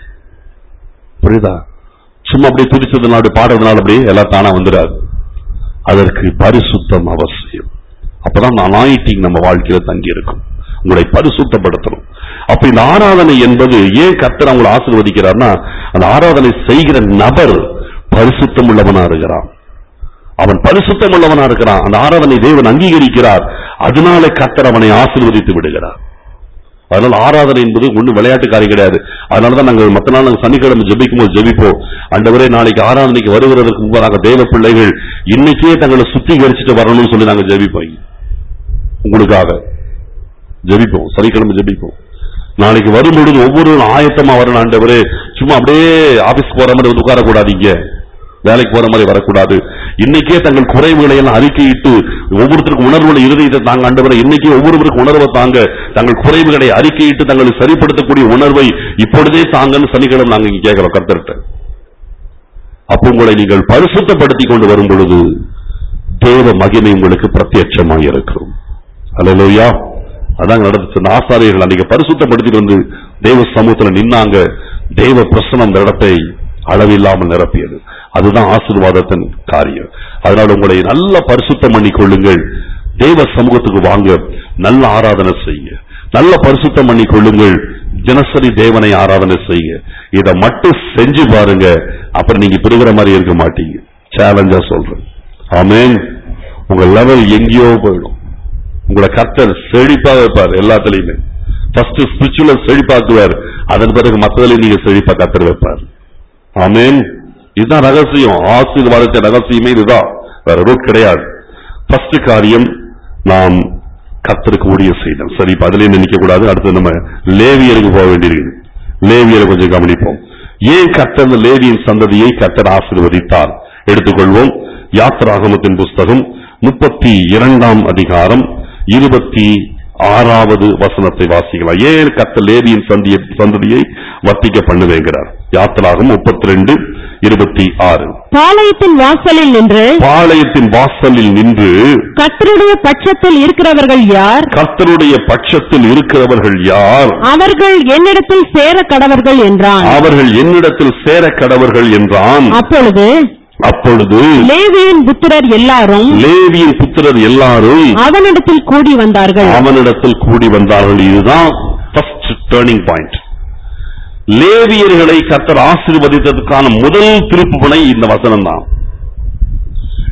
Speaker 1: புரியுதா சும்மா அப்படியே துடிச்சதுனால பாடுறதுனால அப்படியே எல்லாம் தானா வந்துடாது அதற்கு பரிசுத்தம் அவசியம் அப்பதான் அனாயிட்டிங் நம்ம வாழ்க்கையில தங்கி இருக்கும் உங்களை பரிசுத்தப்படுத்தணும் அப்ப இந்த ஆராதனை என்பது ஏன் கர்த்தர் அவங்களை ஆசீர்வதிக்கிறார்னா அந்த ஆராதனை செய்கிற நபர் பரிசுத்தம் உள்ளவனா இருக்கிறான் அவன் பரிசுத்தம் உள்ளவனா இருக்கிறான் அந்த ஆராதனை தேவன் அங்கீகரிக்கிறார் அதனால கர்த்தர் அவனை ஆசீர்வதித்து விடுகிறார் அதனால ஆராதனை என்பது ஒண்ணு விளையாட்டு காரியம் கிடையாது அதனாலதான் நாங்கள் மத்த நாள் நாங்கள் சனிக்கிழமை ஜெபிக்கும் போது ஜெபிப்போம் அண்டவரே நாளைக்கு ஆராதனைக்கு வருகிறதற்கு முன்பதாக தேவ பிள்ளைகள் இன்னைக்கே தங்களை சுத்திகரிச்சுட்டு வரணும்னு சொல்லி நாங்க ஜெபிப்போம் உங்களுக்காக ஜெபிப்போம் சனிக்கிழமை ஜெபிப்போம் நாளைக்கு வரும்பொழுது ஒவ்வொரு ஆயத்தமா வரணும் ஆண்டவரே சும்மா அப்படியே ஆபீஸ் போற மாதிரி வந்து உட்காரக்கூடாதீங்க வேலைக்கு போற மாதிரி வரக்கூடாது இன்னைக்கே தங்கள் குறைவுகளை எல்லாம் அறிக்கையிட்டு ஒவ்வொருத்தருக்கும் உணர்வுகளை இருதயத்தை தாங்க ஆண்டவரை இன்னைக்கே ஒவ்வொருவருக்கும் உணர்வை தாங்க தங்கள் குறைவுகளை அறிக்கையிட்டு தங்களை சரிப்படுத்தக்கூடிய உணர்வை இப்பொழுதே தாங்கன்னு சனிக்கிழமை நாங்க இங்க கேட்கிறோம் கர்த்தர்கிட்ட அப்போ உங்களை நீங்கள் பரிசுத்தப்படுத்தி கொண்டு வரும் பொழுது தேவ மகிமை உங்களுக்கு பிரத்யட்சமாக இருக்கும் அல்லேலூயா அதான் நடந்துச்சு இந்த ஆசாரியர்கள் அன்னைக்கு பரிசுத்தப்படுத்திட்டு வந்து தேவ சமூகத்துல நின்னாங்க தேவ பிரசனம் அந்த இடத்தை அளவில்லாமல் நிரப்பியது அதுதான் ஆசீர்வாதத்தின் காரியம் அதனால உங்களை நல்ல பரிசுத்தம் பண்ணி கொள்ளுங்கள் தேவ சமூகத்துக்கு வாங்க நல்ல ஆராதனை செய்யுங்க நல்ல பரிசுத்தம் பண்ணி கொள்ளுங்கள் தினசரி தேவனை ஆராதனை செய்யுங்க இதை மட்டும் செஞ்சு பாருங்க அப்புறம் நீங்க பெறுகிற மாதிரி இருக்க மாட்டீங்க சேலஞ்சா சொல்றேன் ஆமென் உங்க லெவல் எங்கேயோ போயிடும் உங்களை கர்த்தர் செழிப்பா வைப்பார் எல்லாத்துலயுமே ஃபர்ஸ்ட் ஸ்பிரிச்சுவல் செழிப்பாக்குவார் அதன் பிறகு மற்றதுல நீங்க செழிப்பா கர்த்தர் வைப்பார் ஆமென் இதுதான் ரகசியம் ஆசீர்வாதத்தின் ரகசியமே இதுதான் வேற ரூட் கிடையாது ஃபர்ஸ்ட் காரியம் நாம் கர்த்தருக்கு ஊழிய செய்யணும் சரி இப்ப அதுலயே நினைக்க கூடாது அடுத்து நம்ம லேவியருக்கு போக வேண்டியிருக்கு லேவியரை கொஞ்சம் கவனிப்போம் ஏன் கர்த்தர் இந்த லேவியின் சந்ததியை கர்த்தர் ஆசீர்வதித்தார் எடுத்துக்கொள்வோம் யாத்ராகமத்தின் புஸ்தகம் முப்பத்தி இரண்டாம் அதிகாரம் இருபத்தி ஆறாவது வசனத்தை வாசிக்கலாம் ஏன் கர்த்தர் லேவியின் சந்திய சந்ததியை வர்த்திக்க பண்ணுவேங்கிறார் யாத்திராகம் முப்பத்தி ரெண்டு இருபத்தி ஆறு
Speaker 2: பாளையத்தின் வாசலில் நின்று
Speaker 1: பாளையத்தின் வாசலில் நின்று
Speaker 2: கர்த்தருடைய பட்சத்தில் இருக்கிறவர்கள் யார்
Speaker 1: கர்த்தருடைய பட்சத்தில் இருக்கிறவர்கள் யார்
Speaker 2: அவர்கள் என்னிடத்தில் சேர கடவர்கள் என்றான்
Speaker 1: அவர்கள் என்னிடத்தில் சேர கடவர்கள் என்றான்
Speaker 2: அப்பொழுது
Speaker 1: அப்பொழுது
Speaker 2: லேவியின் புத்திரர் எல்லாரும்
Speaker 1: லேவியின் புத்திரர் எல்லாரும்
Speaker 2: அவனிடத்தில் கூடி வந்தார்கள்
Speaker 1: அவனிடத்தில் கூடி வந்தார்கள் இதுதான் ஃபர்ஸ்ட் டேர்னிங் பாயிண்ட் லேவியர்களை கர்த்தர் ஆசீர்வதித்ததற்கான முதல் திருப்புமுனை இந்த வசனம் தான்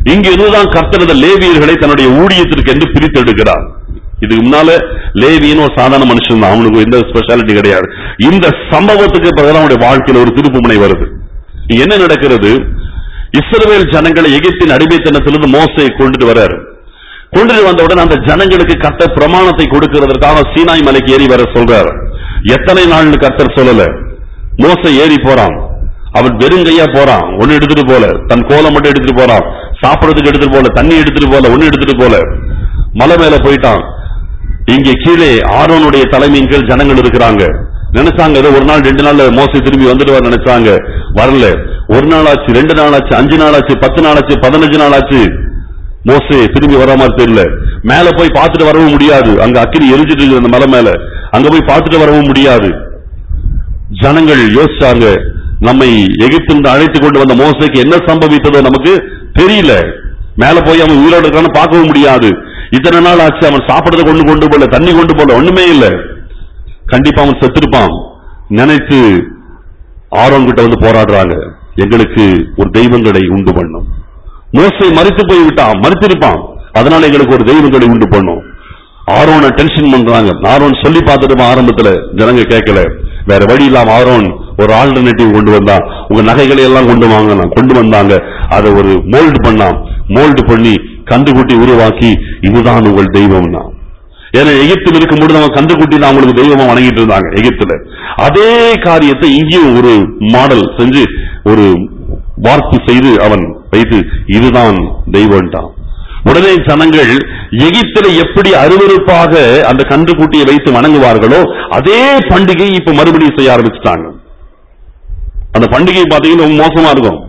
Speaker 1: இங்க இருந்துதான் கர்த்தர் இந்த லேவியர்களை தன்னுடைய ஊழியத்திற்கு என்று பிரித்தெடுக்கிறார் இதுக்கு முன்னால லேவியன்னு ஒரு சாதாரண மனுஷன் தான் அவனுக்கு எந்த ஸ்பெஷாலிட்டி கிடையாது இந்த சம்பவத்துக்கு பிறகு அவனுடைய வாழ்க்கையில ஒரு திருப்புமுனை வருது இங்க என்ன நடக்கிறது இஸ்ரவேல் ஜனங்களை எகிப்தின் அடிமைத்தனத்திலிருந்து மோசையை கொண்டுட்டு வர்றாரு கொண்டுட்டு வந்தவுடன் அந்த ஜனங்களுக்கு கர்த்தர் பிரமாணத்தை கொடுக்கிறதற்காக சீனாய் மலைக்கு ஏறி வர சொல்றாரு எத்தனை நாள்னு கர்த்தர் சொல்லல மோசை ஏறி போறான் அவன் வெறுங்கையா போறான் ஒண்ணு எடுத்துட்டு போல தன் கோலம் மட்டும் எடுத்துட்டு போறான் சாப்பிடறதுக்கு எடுத்துட்டு போல தண்ணி எடுத்துட்டு போல ஒண்ணு எடுத்துட்டு போல மலை மேல போயிட்டான் இங்கே கீழே ஆரோனுடைய தலைமையின் கீழ் ஜனங்கள் இருக்கிறாங்க நினைச்சாங்க ஏதோ ஒரு நாள் ரெண்டு நாள்ல மோசை திரும்பி வந்துடுவார் நினைச்சாங்க வரல ஒரு நாள் ஆச்சு ரெண்டு நாள் ஆச்சு அஞ்சு நாள் ஆச்சு பத்து நாள் ஆச்சு பதினஞ்சு நாள் ஆச்சு மோசே திரும்பி வர மாதிரி தெரியல மேல போய் பார்த்துட்டு வரவும் முடியாது அங்க அக்கினி எரிஞ்சிட்டு இருக்குது அந்த மலை மேல அங்க போய் பார்த்துட்டு வரவும் முடியாது ஜனங்கள் யோசிச்சாங்க நம்மை எகிப்திலிருந்து அழைத்து கொண்டு வந்த மோசைக்கு என்ன சம்பவித்ததோ நமக்கு தெரியல மேல போய் அவன் உயிரோடு இருக்கான்னு பார்க்கவும் முடியாது இத்தனை நாள் ஆச்சு அவன் சாப்பிடறத கொண்டு கொண்டு போல தண்ணி கொண்டு போல ஒண்ணுமே இல்ல கண்டிப்பா அவன் செத்திருப்பான் நினைத்து ஆரோன் கிட்ட வந்து போராடுறாங்க எங்களுக்கு ஒரு தெய்வங்களை உண்டு பண்ணும் மோசை மறித்து போய் விட்டான் மறித்திருப்பான் அதனால எங்களுக்கு ஒரு தெய்வங்களை உண்டு பண்ணும் ஆரோனை டென்ஷன் பண்றாங்க ஆரோன் சொல்லி பார்த்துட்டு ஆரம்பத்துல ஜனங்க கேட்கல வேற வழி இல்லாம ஆரோன் ஒரு ஆல்டர்னேட்டிவ் கொண்டு வந்தான் உங்க நகைகளை எல்லாம் கொண்டு வாங்க கொண்டு வந்தாங்க அதை ஒரு மோல்டு பண்ணான் மோல்டு பண்ணி கண்டுகுட்டி உருவாக்கி இதுதான் உங்கள் தெய்வம்னா ஏன்னா எகிப்தில் இருக்கும்போது நம்ம கண்டுகுட்டி தான் அவங்களுக்கு தெய்வமா வணங்கிட்டு இருந்தாங்க எகிப்துல அதே காரியத்தை இங்கேயும் ஒரு மாடல் செஞ்சு ஒரு வார்ப்பு செய்து அவன் வைத்து இதுதான் தெய்வம்ட்டான் உடனே ஜனங்கள் எகிப்தில எப்படி அருவருப்பாக அந்த கன்றுக்குட்டியை வைத்து வணங்குவார்களோ அதே பண்டிகை இப்ப மறுபடியும் செய்ய ஆரம்பிச்சுட்டாங்க அந்த பண்டிகை பாத்தீங்கன்னா ரொம்ப மோசமா இருக்கும்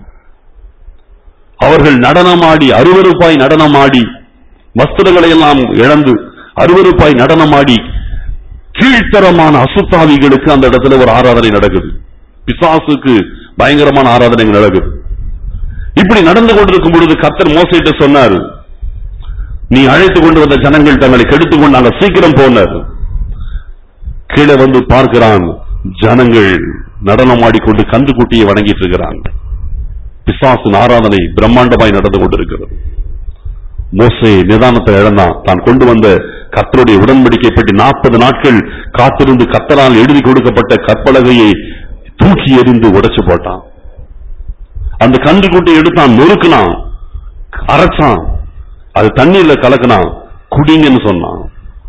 Speaker 1: அவர்கள் நடனமாடி அருவருப்பாய் நடனமாடி வஸ்திரங்களை எல்லாம் இழந்து அருவருப்பாய் நடனமாடி கீழ்த்தரமான அசுத்தாவிகளுக்கு அந்த இடத்துல ஒரு ஆராதனை நடக்குது பிசாசுக்கு பயங்கரமான ஆராதனை நடக்குது இப்படி நடந்து கொண்டிருக்கும் பொழுது கர்த்தர் மோசையிட்ட சொன்னார் நீ அழைத்து கொண்டு வந்த ஜனங்கள் தங்களை கெடுத்துக் கொண்டாங்க சீக்கிரம் போனார் கீழே வந்து பார்க்கிறான் ஜனங்கள் நடனமாடிக்கொண்டு கன்றுக்குட்டியை வணங்கிட்டு இருக்கிறாங்க பிசாசின் ஆராதனை பிரம்மாண்டமாய் நடந்து கொண்டிருக்கிறது மோசே நிதானத்தை இழந்தான் தான் கொண்டு வந்த கர்த்தருடைய உடன்படிக்கை பற்றி நாற்பது நாட்கள் காத்திருந்து கர்த்தரால் எழுதி கொடுக்கப்பட்ட கற்பலகையை தூக்கி எறிந்து உடைச்சு போட்டான் அந்த கன்றுக்குட்டியை எடுத்தான் நொறுக்குனான் அரைச்சான் அது தண்ணீர்ல கலக்குனான் குடிங்கன்னு சொன்னான்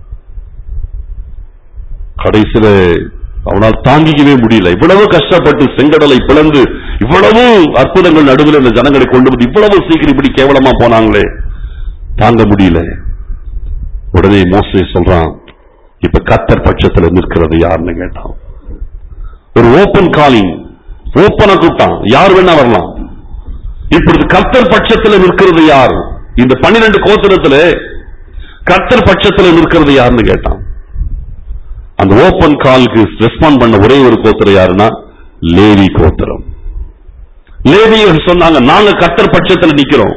Speaker 1: கடைசியில அவனால் தாங்கிக்கவே முடியல இவ்வளவு கஷ்டப்பட்டு செங்கடலை பிளந்து இவ்வளவு அற்புதங்கள் நடுவில் இந்த ஜனங்களை கொண்டு வந்து இவ்வளவு சீக்கிரம் இப்படி கேவலமா போனாங்களே தாங்க முடியல உடனே மோசே சொல்றான் இப்ப கத்தர் பட்சத்துல நிற்கிறது யாருன்னு கேட்டான் ஒரு ஓபன் காலிங் ஓப்பனா கூப்பிட்டான் யார் வேணா வரலாம் இப்பொழுது கர்த்தர் பட்சத்துல நிற்கிறது யார் இந்த பன்னிரண்டு கோத்திரத்துல கர்த்தர் பட்சத்துல நிற்கிறது யாருன்னு கேட்டான் அந்த ஓபன் காலுக்கு ரெஸ்பாண்ட் பண்ண ஒரே ஒரு கோத்திரம் யாருன்னா லேவி கோத்திரம் லேவியர் சொன்னாங்க நாங்க கர்த்தர் பட்சத்துல நிக்கிறோம்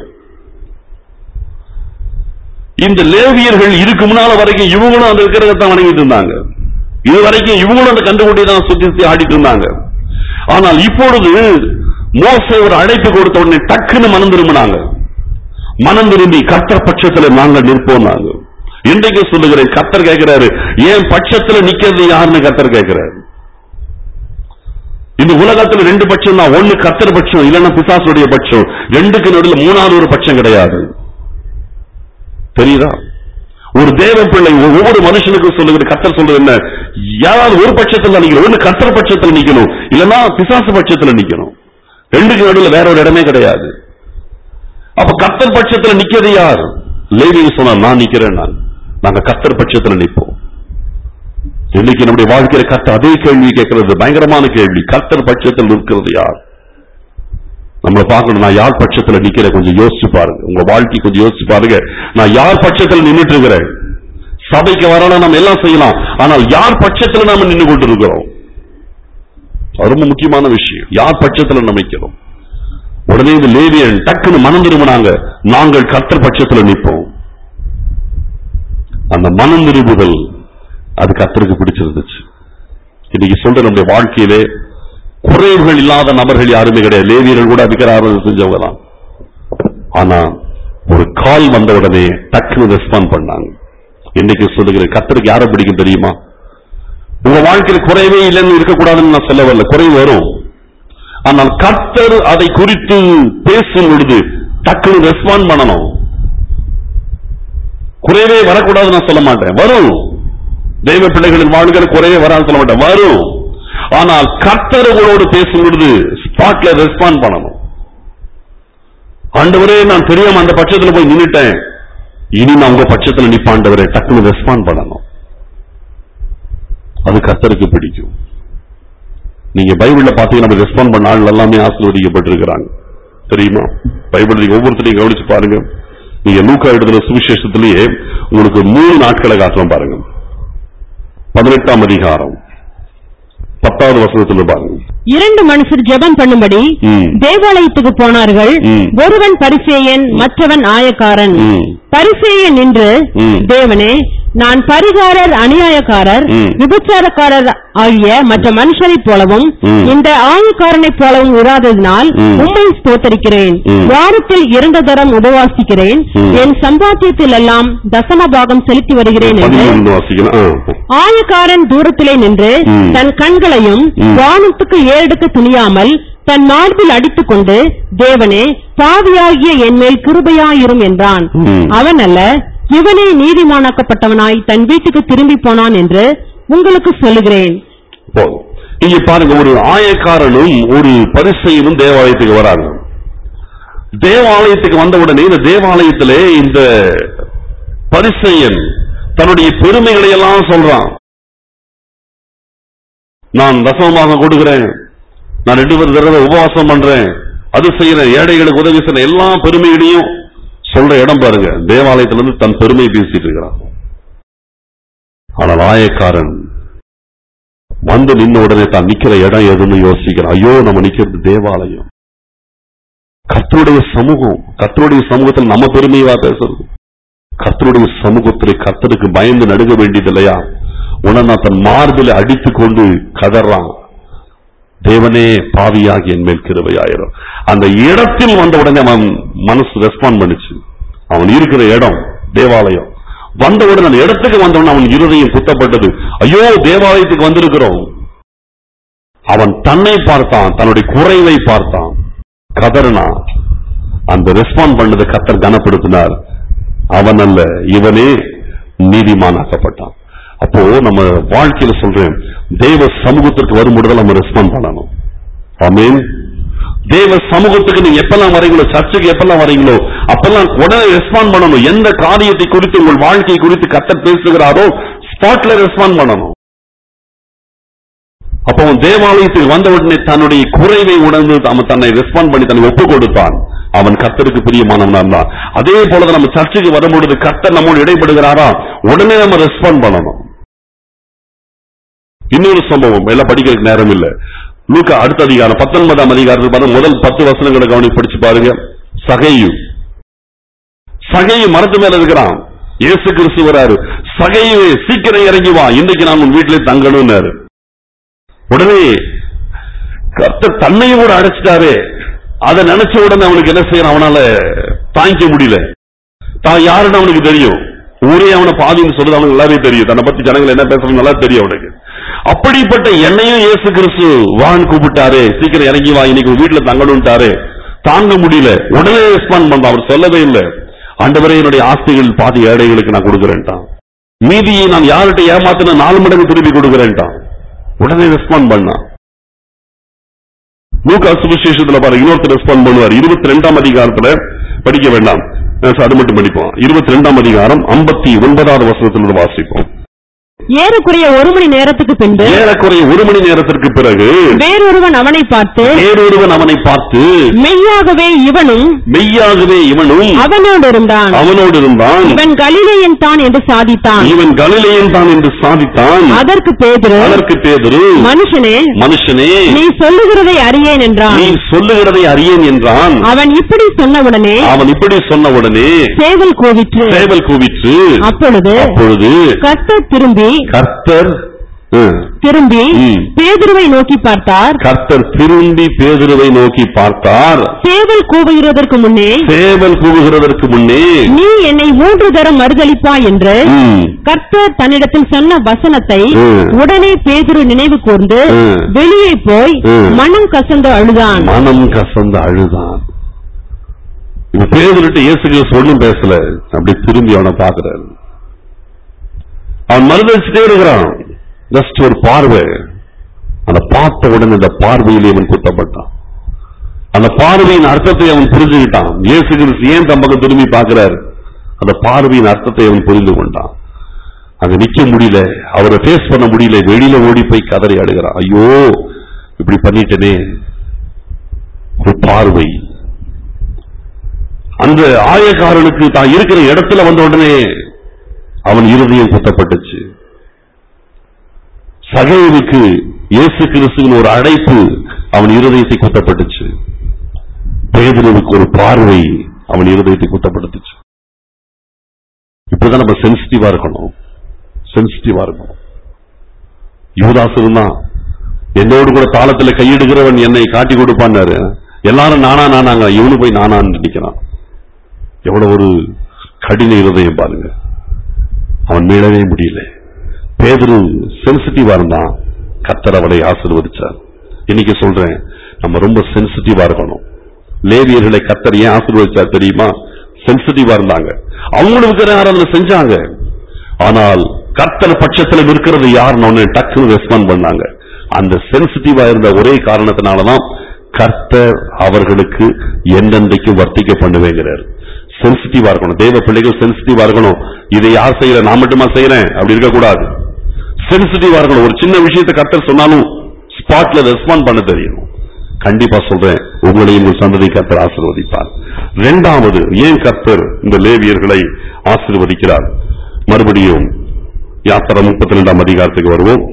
Speaker 1: இந்த லேவியர்கள் இதுக்கு முன்னால வரைக்கும் இவங்களும் அந்த விக்கிரகத்தை வணங்கிட்டு இருந்தாங்க இது வரைக்கும் இவங்களும் அந்த கண்டுகுட்டி தான் சுத்தி சுத்தி ஆடிட்டு இருந்தாங்க ஆனால் இப்பொழுது மோசே ஒரு அழைப்பு கொடுத்த உடனே டக்குன்னு மனம் திரும்பினாங்க மனம் திரும்பி கர்த்தர் பட்சத்துல நாங்கள் நிற்போம் நாங்க இன்றைக்கு சொல்லுகிறேன் கர்த்தர் கேட்கிறாரு ஏன் பட்சத்துல நிக்கிறது யாருன்னு கர்த்தர் கேட்கிறாரு இந்த உலகத்துல ரெண்டு பட்சம் தான் ஒண்ணு கர்த்தர் பட்சம் இல்லைன்னா பிசாசுடைய பட்சம் ரெண்டுக்கு நடுவில் மூணாவது ஒரு பட்சம் கிடையாது தெரியுதா ஒரு தேவ பிள்ளை ஒ- ஒவ்வொரு மனுஷனுக்கும் சொல்லுகிற கத்தர் சொல்றது என்ன யாராவது ஒரு பட்சத்துல நிக்கணும் ஒண்ணு கத்தர் பட்சத்துல நிக்கணும் இல்லன்னா பிசாசு பட்சத்துல நிக்கணும் ரெண்டுக்கு நடுவில் வேற ஒரு இடமே கிடையாது அப்ப கத்தர் பட்சத்துல நிக்கிறது யார் லேவின்னு சொன்னா நான் நிக்கிறேன் நான் நாங்க கத்தர் பட்சத்துல நிப்போம் இன்னைக்கு நம்முடைய வாழ்க்கையில கத்த அதே கேள்வி கேட்கிறது பயங்கரமான கேள்வி கத்தர் பட்சத்தில் நிற்கிறது யார் நம்மளை பார்க்கணும் நான் யார் பட்சத்துல நிக்கிறேன் கொஞ்சம் யோசிச்சு பாருங்க உங்க வாழ்க்கை கொஞ்சம் யோசிச்சு பாருங்க நான் யார் பட்சத்துல நின்னுட்டு இருக்கிறேன் சபைக்கு வரலாம் நம்ம எல்லாம் செய்யலாம் ஆனால் யார் பட்சத்துல நாம நின்று கொண்டு இருக்கிறோம் அது ரொம்ப முக்கியமான விஷயம் யார் பட்சத்துல நம்ம நிக்கிறோம் உடனே இந்த லேவியன் டக்குன்னு மனம் திரும்பினாங்க நாங்கள் கர்த்தர் பட்சத்துல நிற்போம் அந்த மனம் திரும்புதல் அது கர்த்தருக்கு பிடிச்சிருந்துச்சு இன்னைக்கு சொல்ற நம்முடைய வாழ்க்கையிலே குறைவுகள் இல்லாத நபர்கள் யாருமே கிடையாது லேவியர்கள் கூட அதிகாரம் செஞ்சவங்க தான் ஆனா ஒரு கால் வந்த உடனே டக்குன்னு ரெஸ்பாண்ட் பண்ணாங்க இன்னைக்கு சொல்லுகிற கத்தருக்கு யாரை பிடிக்கும் தெரியுமா உங்க வாழ்க்கையில குறைவே இல்லைன்னு இருக்கக்கூடாதுன்னு நான் சொல்ல வரல குறை வரும் ஆனால் கர்த்தர் அதை குறித்து பேசும் பொழுது டக்குன்னு ரெஸ்பாண்ட் பண்ணணும் குறைவே வரக்கூடாதுன்னு நான் சொல்ல மாட்டேன் வரும் தெய்வ பிள்ளைகளின் வாழ்க்கையில குறைவே வரான்னு சொல்ல மாட்டேன் வரும் ஆனால் கர்த்தர் உங்களோடு பேசும் பொழுது ஸ்பாட்ல ரெஸ்பாண்ட் பண்ணணும் ஆண்டவரே நான் தெரியாம அந்த பட்சத்துல போய் நின்னுட்டேன் இனி நான் உங்க பட்சத்துல நிப்பாண்டவரே டக்குன்னு ரெஸ்பாண்ட் பண்ணணும் அது கர்த்தருக்கு பிடிக்கும் நீங்க பைபிள்ல பாத்தீங்கன்னா ரெஸ்பாண்ட் பண்ண ஆள் எல்லாமே ஆசீர்வதிக்கப்பட்டிருக்கிறாங்க தெரியுமா பைபிள் நீங்க ஒவ்வொருத்தரையும் கவனிச்சு பாருங்க நீங்க லூக்கா எழுதுற சுவிசேஷத்திலேயே உங்களுக்கு மூணு நாட்களை காட்டுறோம் பாருங்க பதினெட்டாம் அதிகாரம் பத்தாவது வசனத்துல பாருங்க
Speaker 2: இரண்டு மனுஷர் ஜெபம் பண்ணும்படி
Speaker 1: ம்.
Speaker 2: தேவாலயத்துக்கு போனார்கள்
Speaker 1: ம்.
Speaker 2: ஒருவன் பரிசேயன் மற்றவன் ஆயக்காரன்
Speaker 1: ம்.
Speaker 2: பரிசேயன் நின்று
Speaker 1: ம்.
Speaker 2: தேவனே நான் பரிகாரர் அநியாயக்காரர்
Speaker 1: ம்.
Speaker 2: விபச்சாரக்காரர் ஆகிய மற்ற மனுஷரைப் போலவும்
Speaker 1: ம்.
Speaker 2: இந்த ஆயக்காரனைப் போலவும் இராததினால்
Speaker 1: ம்.
Speaker 2: உம்மை ஸ்தோத்தரிக்கிறேன்
Speaker 1: ம்.
Speaker 2: வாரத்தில் இரண்டு தரம் உபவாசிக்கிறேன்
Speaker 1: ம்.
Speaker 2: என் சம்பாத்தியத்தில் எல்லாம் தசம பாகம் செலுத்தி வருகிறேன் என்று
Speaker 1: பதிமூணு வாசிக்கலாம் ஆ.
Speaker 2: ஆயக்காரன் தூரத்திலே நின்று
Speaker 1: ம்.
Speaker 2: தன் கண்களையும்
Speaker 1: ம்.
Speaker 2: வானத்துக்கு ஏறெடுக்க துணியாமல் தன் மார்பில் அடித்துக்கொண்டு தேவனே பாவியாகிய என் மேல் கிருபையாயிரும் என்றான்
Speaker 1: ம்.
Speaker 2: அவன் அல்ல இவனே நீதிமானாக்கப்பட்டவனாய் தன் வீட்டுக்கு திரும்பி போனான் என்று உங்களுக்கு சொல்லுகிறேன்
Speaker 1: போதும் இங்க பாருங்க ஒரு ஆயக்காரனும் ஒரு பரிசையனும் தேவாலயத்துக்கு வராங்க தேவாலயத்துக்கு வந்த உடனே இந்த தேவாலயத்திலே இந்த பரிசையன் தன்னுடைய பெருமைகளை எல்லாம் சொல்றான் நான் தசமமாக கொடுக்கிறேன் நான் ரெண்டு பேர் தடவை உபவாசம் பண்றேன் அது செய்யறேன் ஏழைகளுக்கு உதவி செய்யறேன் எல்லா பெருமைகளையும் சொல்ற இடம் பாருங்க தேவாலயத்துல இருந்து தன் பெருமை பேசிட்டு இருக்கிறான் ஆனால் ஆயக்காரன் வந்து நின்ன உடனே தான் நிக்கிற இடம் எதுன்னு யோசிக்கிறான் ஐயோ நம்ம நிக்கிறது தேவாலயம் கர்த்தருடைய சமூகம் கர்த்தருடைய சமூகத்தில் நம்ம பெருமையா பேசுறது கர்த்தருடைய சமூகத்தில் கர்த்தருக்கு பயந்து நடுங்க வேண்டியது இல்லையா உடனே தன் மார்பில் அடித்துக் கொண்டு கதறான் தேவனே பாவியாகி என் மேல் கிருபையாயிரும் அந்த இடத்தில் வந்த உடனே அவன் மனசு ரெஸ்பாண்ட் பண்ணுச்சு அவன் இருக்கிற இடம் தேவாலயம் வந்த உடனே அந்த இடத்துக்கு வந்த உடனே அவன் இருதயம் குத்தப்பட்டது ஐயோ தேவாலயத்துக்கு வந்திருக்கிறோம் அவன் தன்னை பார்த்தான் தன்னுடைய குறைவை பார்த்தான் கதறினான் அந்த ரெஸ்பாண்ட் பண்ணதை கத்தர் கனப்படுத்தினார் அவன் அல்ல இவனே நீதிமானாக்கப்பட்டான் அப்போ நம்ம வாழ்க்கையில சொல்றேன் தேவ சமூகத்திற்கு வரும்பொழுது நம்ம ரெஸ்பாண்ட் பண்ணணும் ஆமென் தேவ சமூகத்துக்கு நீங்க எப்பெல்லாம் வரீங்களோ சர்ச்சுக்கு எப்பெல்லாம் வரீங்களோ அப்பெல்லாம் உடனே ரெஸ்பாண்ட் பண்ணணும் எந்த காரியத்தை குறித்து உங்கள் வாழ்க்கை குறித்து கத்தர் பேசுகிறாரோ ஸ்பாட்ல ரெஸ்பாண்ட் பண்ணணும் அப்போ அவன் தேவாலயத்துக்கு வந்த உடனே தன்னுடைய குறைவை உணர்ந்து அவன் தன்னை ரெஸ்பாண்ட் பண்ணி தன்னை ஒப்பு கொடுத்தான் அவன் கர்த்தருக்கு பிரியமானவனா இருந்தான் அதே போலதான் நம்ம சர்ச்சுக்கு வரும்பொழுது கர்த்தர் நம்மோடு இடைப்படுகிறாரா உடனே நம்ம ரெஸ்பாண்ட் பண்ணணும் இன்னொரு சம்பவம் எல்லாம் படிக்கிறதுக்கு நேரம் இல்ல லூக்கா அடுத்த அதிகாரம் பத்தொன்பதாம் அதிகாரத்தில் பாருங்க முதல் பத்து வசனங்களை கவனி படிச்சு பாருங்க சகையு சகையு மரத்து மேல இருக்கிறான் இயேசு கிறிஸ்து வராரு சகையு சீக்கிரம் இறங்கி வா இன்றைக்கு நான் உன் வீட்டிலே தங்கணும்னாரு உடனே கர்த்தர் தன்னையும் கூட அடைச்சிட்டாரு அதை நினைச்ச உடனே அவனுக்கு என்ன செய்யறான் அவனால தாங்கிக்க முடியல தான் யாருன்னு அவனுக்கு தெரியும் ஊரே அவனை பாதின்னு சொல்றது அவனுக்கு நல்லாவே தெரியும் தன்னை பத்தி ஜனங்கள் என்ன பேசுறது நல்லா தெரியும் அவனுக்கு அப்படிப்பட்ட என்னையும் இயேசு கிறிஸ்து வான்னு கூப்பிட்டாரு சீக்கிரம் இறங்கி வா இன்னைக்கு உன் வீட்டுல தங்கணும்ட்டாரு தாங்க முடியல உடனே ரெஸ்பாண்ட் பண்ண அவர் சொல்லவே இல்லை ஆண்டவரே என்னுடைய ஆஸ்திகள் பாதி ஏழைகளுக்கு நான் கொடுக்கிறேன்ட்டான் மீதியை நான் யார்கிட்ட ஏமாத்தின நாலு மடங்கு திருப்பி கொடுக்கிறேன்ட்டான் உடனே ரெஸ்பாண்ட் பண்ணான் லூக்கா சுவிசேஷத்துல பாருங்க இன்னொருத்தர் ரெஸ்பாண்ட் பண்ணுவார் இருபத்தி ரெண்டாம் அதிகாரத்துல படிக்க வேண்டாம் அஹ் அது மட்டும் படிப்போம் இருபத்தி ரெண்டாம் அதிகாரம் ஐம்பத்தி ஒன்பதாவது வசனத்திலிருந்து வாசிப்போம்
Speaker 2: ஏறக்குறைய ஒரு மணி நேரத்துக்கு பின்பு
Speaker 1: ஏறக்குறைய ஒரு மணி நேரத்திற்கு பிறகு
Speaker 2: வேறொருவன் அவனை பார்த்து
Speaker 1: வேறொருவன் அவனை பார்த்து
Speaker 2: மெய்யாகவே இவனும்
Speaker 1: மெய்யாகவே இவனும்
Speaker 2: அவனோடு இருந்தான்
Speaker 1: அவனோடு இருந்தான்
Speaker 2: இவன் கலிலேயன் தான் என்று சாதித்தான்
Speaker 1: இவன் கலிலேயன் தான் என்று சாதித்தான்
Speaker 2: அதற்கு பேதுரு
Speaker 1: அதற்கு பேதுரு
Speaker 2: மனுஷனே
Speaker 1: மனுஷனே
Speaker 2: நீ சொல்லுகிறதை அறியேன் என்றான்
Speaker 1: நீ சொல்லுகிறதை அறியேன் என்றான்
Speaker 2: அவன் இப்படி சொன்னவுடனே
Speaker 1: அவன் இப்படி சொன்ன உடனே
Speaker 2: சேவல் கூவிற்று
Speaker 1: சேவல் கூவிற்று
Speaker 2: அப்பொழுது
Speaker 1: அப்பொழுது
Speaker 2: கர்த்தர் திரும்பி
Speaker 1: கர்த்தர் ம்.
Speaker 2: திரும்பி
Speaker 1: ம்.
Speaker 2: பேதுருவை நோக்கி பார்த்தார்
Speaker 1: கர்த்தர் திரும்பி பேதுருவை நோக்கி பார்த்தார்
Speaker 2: சேவல் கூவுகிறதற்கு முன்னே
Speaker 1: சேவல் கூவுகிறதற்கு முன்னே
Speaker 2: நீ என்னை மூன்று தரம் மறுதளிப்பாய் என்று
Speaker 1: ம்,
Speaker 2: கர்த்தர் தன்னிடத்தில் சொன்ன வசனத்தை
Speaker 1: ம்.
Speaker 2: உடனே பேதுரு நினைவு கூர்ந்து
Speaker 1: ம்.
Speaker 2: வெளியே போய்
Speaker 1: ம்.
Speaker 2: மனம் கசந்து அழுதான்
Speaker 1: மனம் கசந்து அழுதான் இப்ப பேதுருட்டு இயேசு கிறிஸ்து ஒண்ணும் பேசல அப்படி திரும்பி அவனை பாக்குறாரு அவன் மறுதளிச்சுட்டே இருக்கிறான் ஜஸ்ட் ஒரு பார்வை அந்த பார்த்த உடனே அந்த பார்வையிலே அவன் குத்தப்பட்டான் அந்த பார்வையின் அர்த்தத்தை அவன் புரிஞ்சுக்கிட்டான் இயேசு கிறிஸ்து ஏன் தம் பக்கம் திரும்பி பார்க்கிறார் அந்த பார்வையின் அர்த்தத்தை அவன் புரிந்து கொண்டான் அங்க நிக்க முடியல அவரை ஃபேஸ் பண்ண முடியல வெளியில ஓடி போய் கதறி அழுகிறான் ஐயோ இப்படி பண்ணிட்டனே ஒரு பார்வை அந்த ஆயக்காரனுக்கு தான் இருக்கிற இடத்துல வந்த உடனே அவன் இருதயம் குத்தப்பட்டுச்சு சகைவுக்கு இயேசு கிறிஸ்துவின் ஒரு அழைப்பு அவன் இருதயத்தை குத்தப்பட்டுச்சு பேதுருவுக்கு ஒரு பார்வை அவன் இருதயத்தை குத்தப்படுத்துச்சு இப்படிதான் நம்ம சென்சிட்டிவா இருக்கணும் சென்சிட்டிவா இருக்கணும் யுவதாஸ் இருந்தான் என்னோடு கூட தாளத்துல கையிடுகிறவன் என்னை காட்டி கொடுப்பான்னாரு எல்லாரும் நானா நானாங்க இவனு போய் நானான்னு நினைக்கிறான் எவ்வளவு ஒரு கடின இருதயம் பாருங்க அவன் மீளவே முடியல பேதுரு சென்சிட்டிவா இருந்தான் கத்தர் அவளை ஆசீர்வதிச்சார் இன்னைக்கு சொல்றேன் நம்ம ரொம்ப சென்சிட்டிவா இருக்கணும் லேவியர்களை கத்தர் ஏன் ஆசீர்வதிச்சார் தெரியுமா சென்சிட்டிவா இருந்தாங்க அவங்களுக்கு ஆராதனை செஞ்சாங்க ஆனால் கர்த்தர் பட்சத்துல நிற்கிறது யாருன்னு ஒண்ணு டக்குன்னு ரெஸ்பாண்ட் பண்ணாங்க அந்த சென்சிட்டிவா இருந்த ஒரே காரணத்தினாலதான் கர்த்தர் அவர்களுக்கு என்னென்றைக்கும் வர்த்திக்க பண்ணுவேங்கிறார் சென்சிட்டிவா இருக்கணும் தேவ பிள்ளைகள் சென்சிட்டிவா இருக்கணும் இதை யார் செய்யற நான் மட்டுமா செய்யறேன் அப்படி இருக்கக்கூடாது சென்சிட்டிவா இருக்கணும் ஒரு சின்ன விஷயத்தை கர்த்தர் சொன்னாலும் ஸ்பாட்ல ரெஸ்பாண்ட் பண்ண தெரியணும் கண்டிப்பா சொல்றேன் உங்களையும் உங்கள் சந்ததி கர்த்தர் ஆசீர்வதிப்பார் இரண்டாவது ஏன் கர்த்தர் இந்த லேவியர்களை ஆசீர்வதிக்கிறார் மறுபடியும் யாத்திரை முப்பத்தி ரெண்டாம் அதிகாரத்துக்கு வருவோம்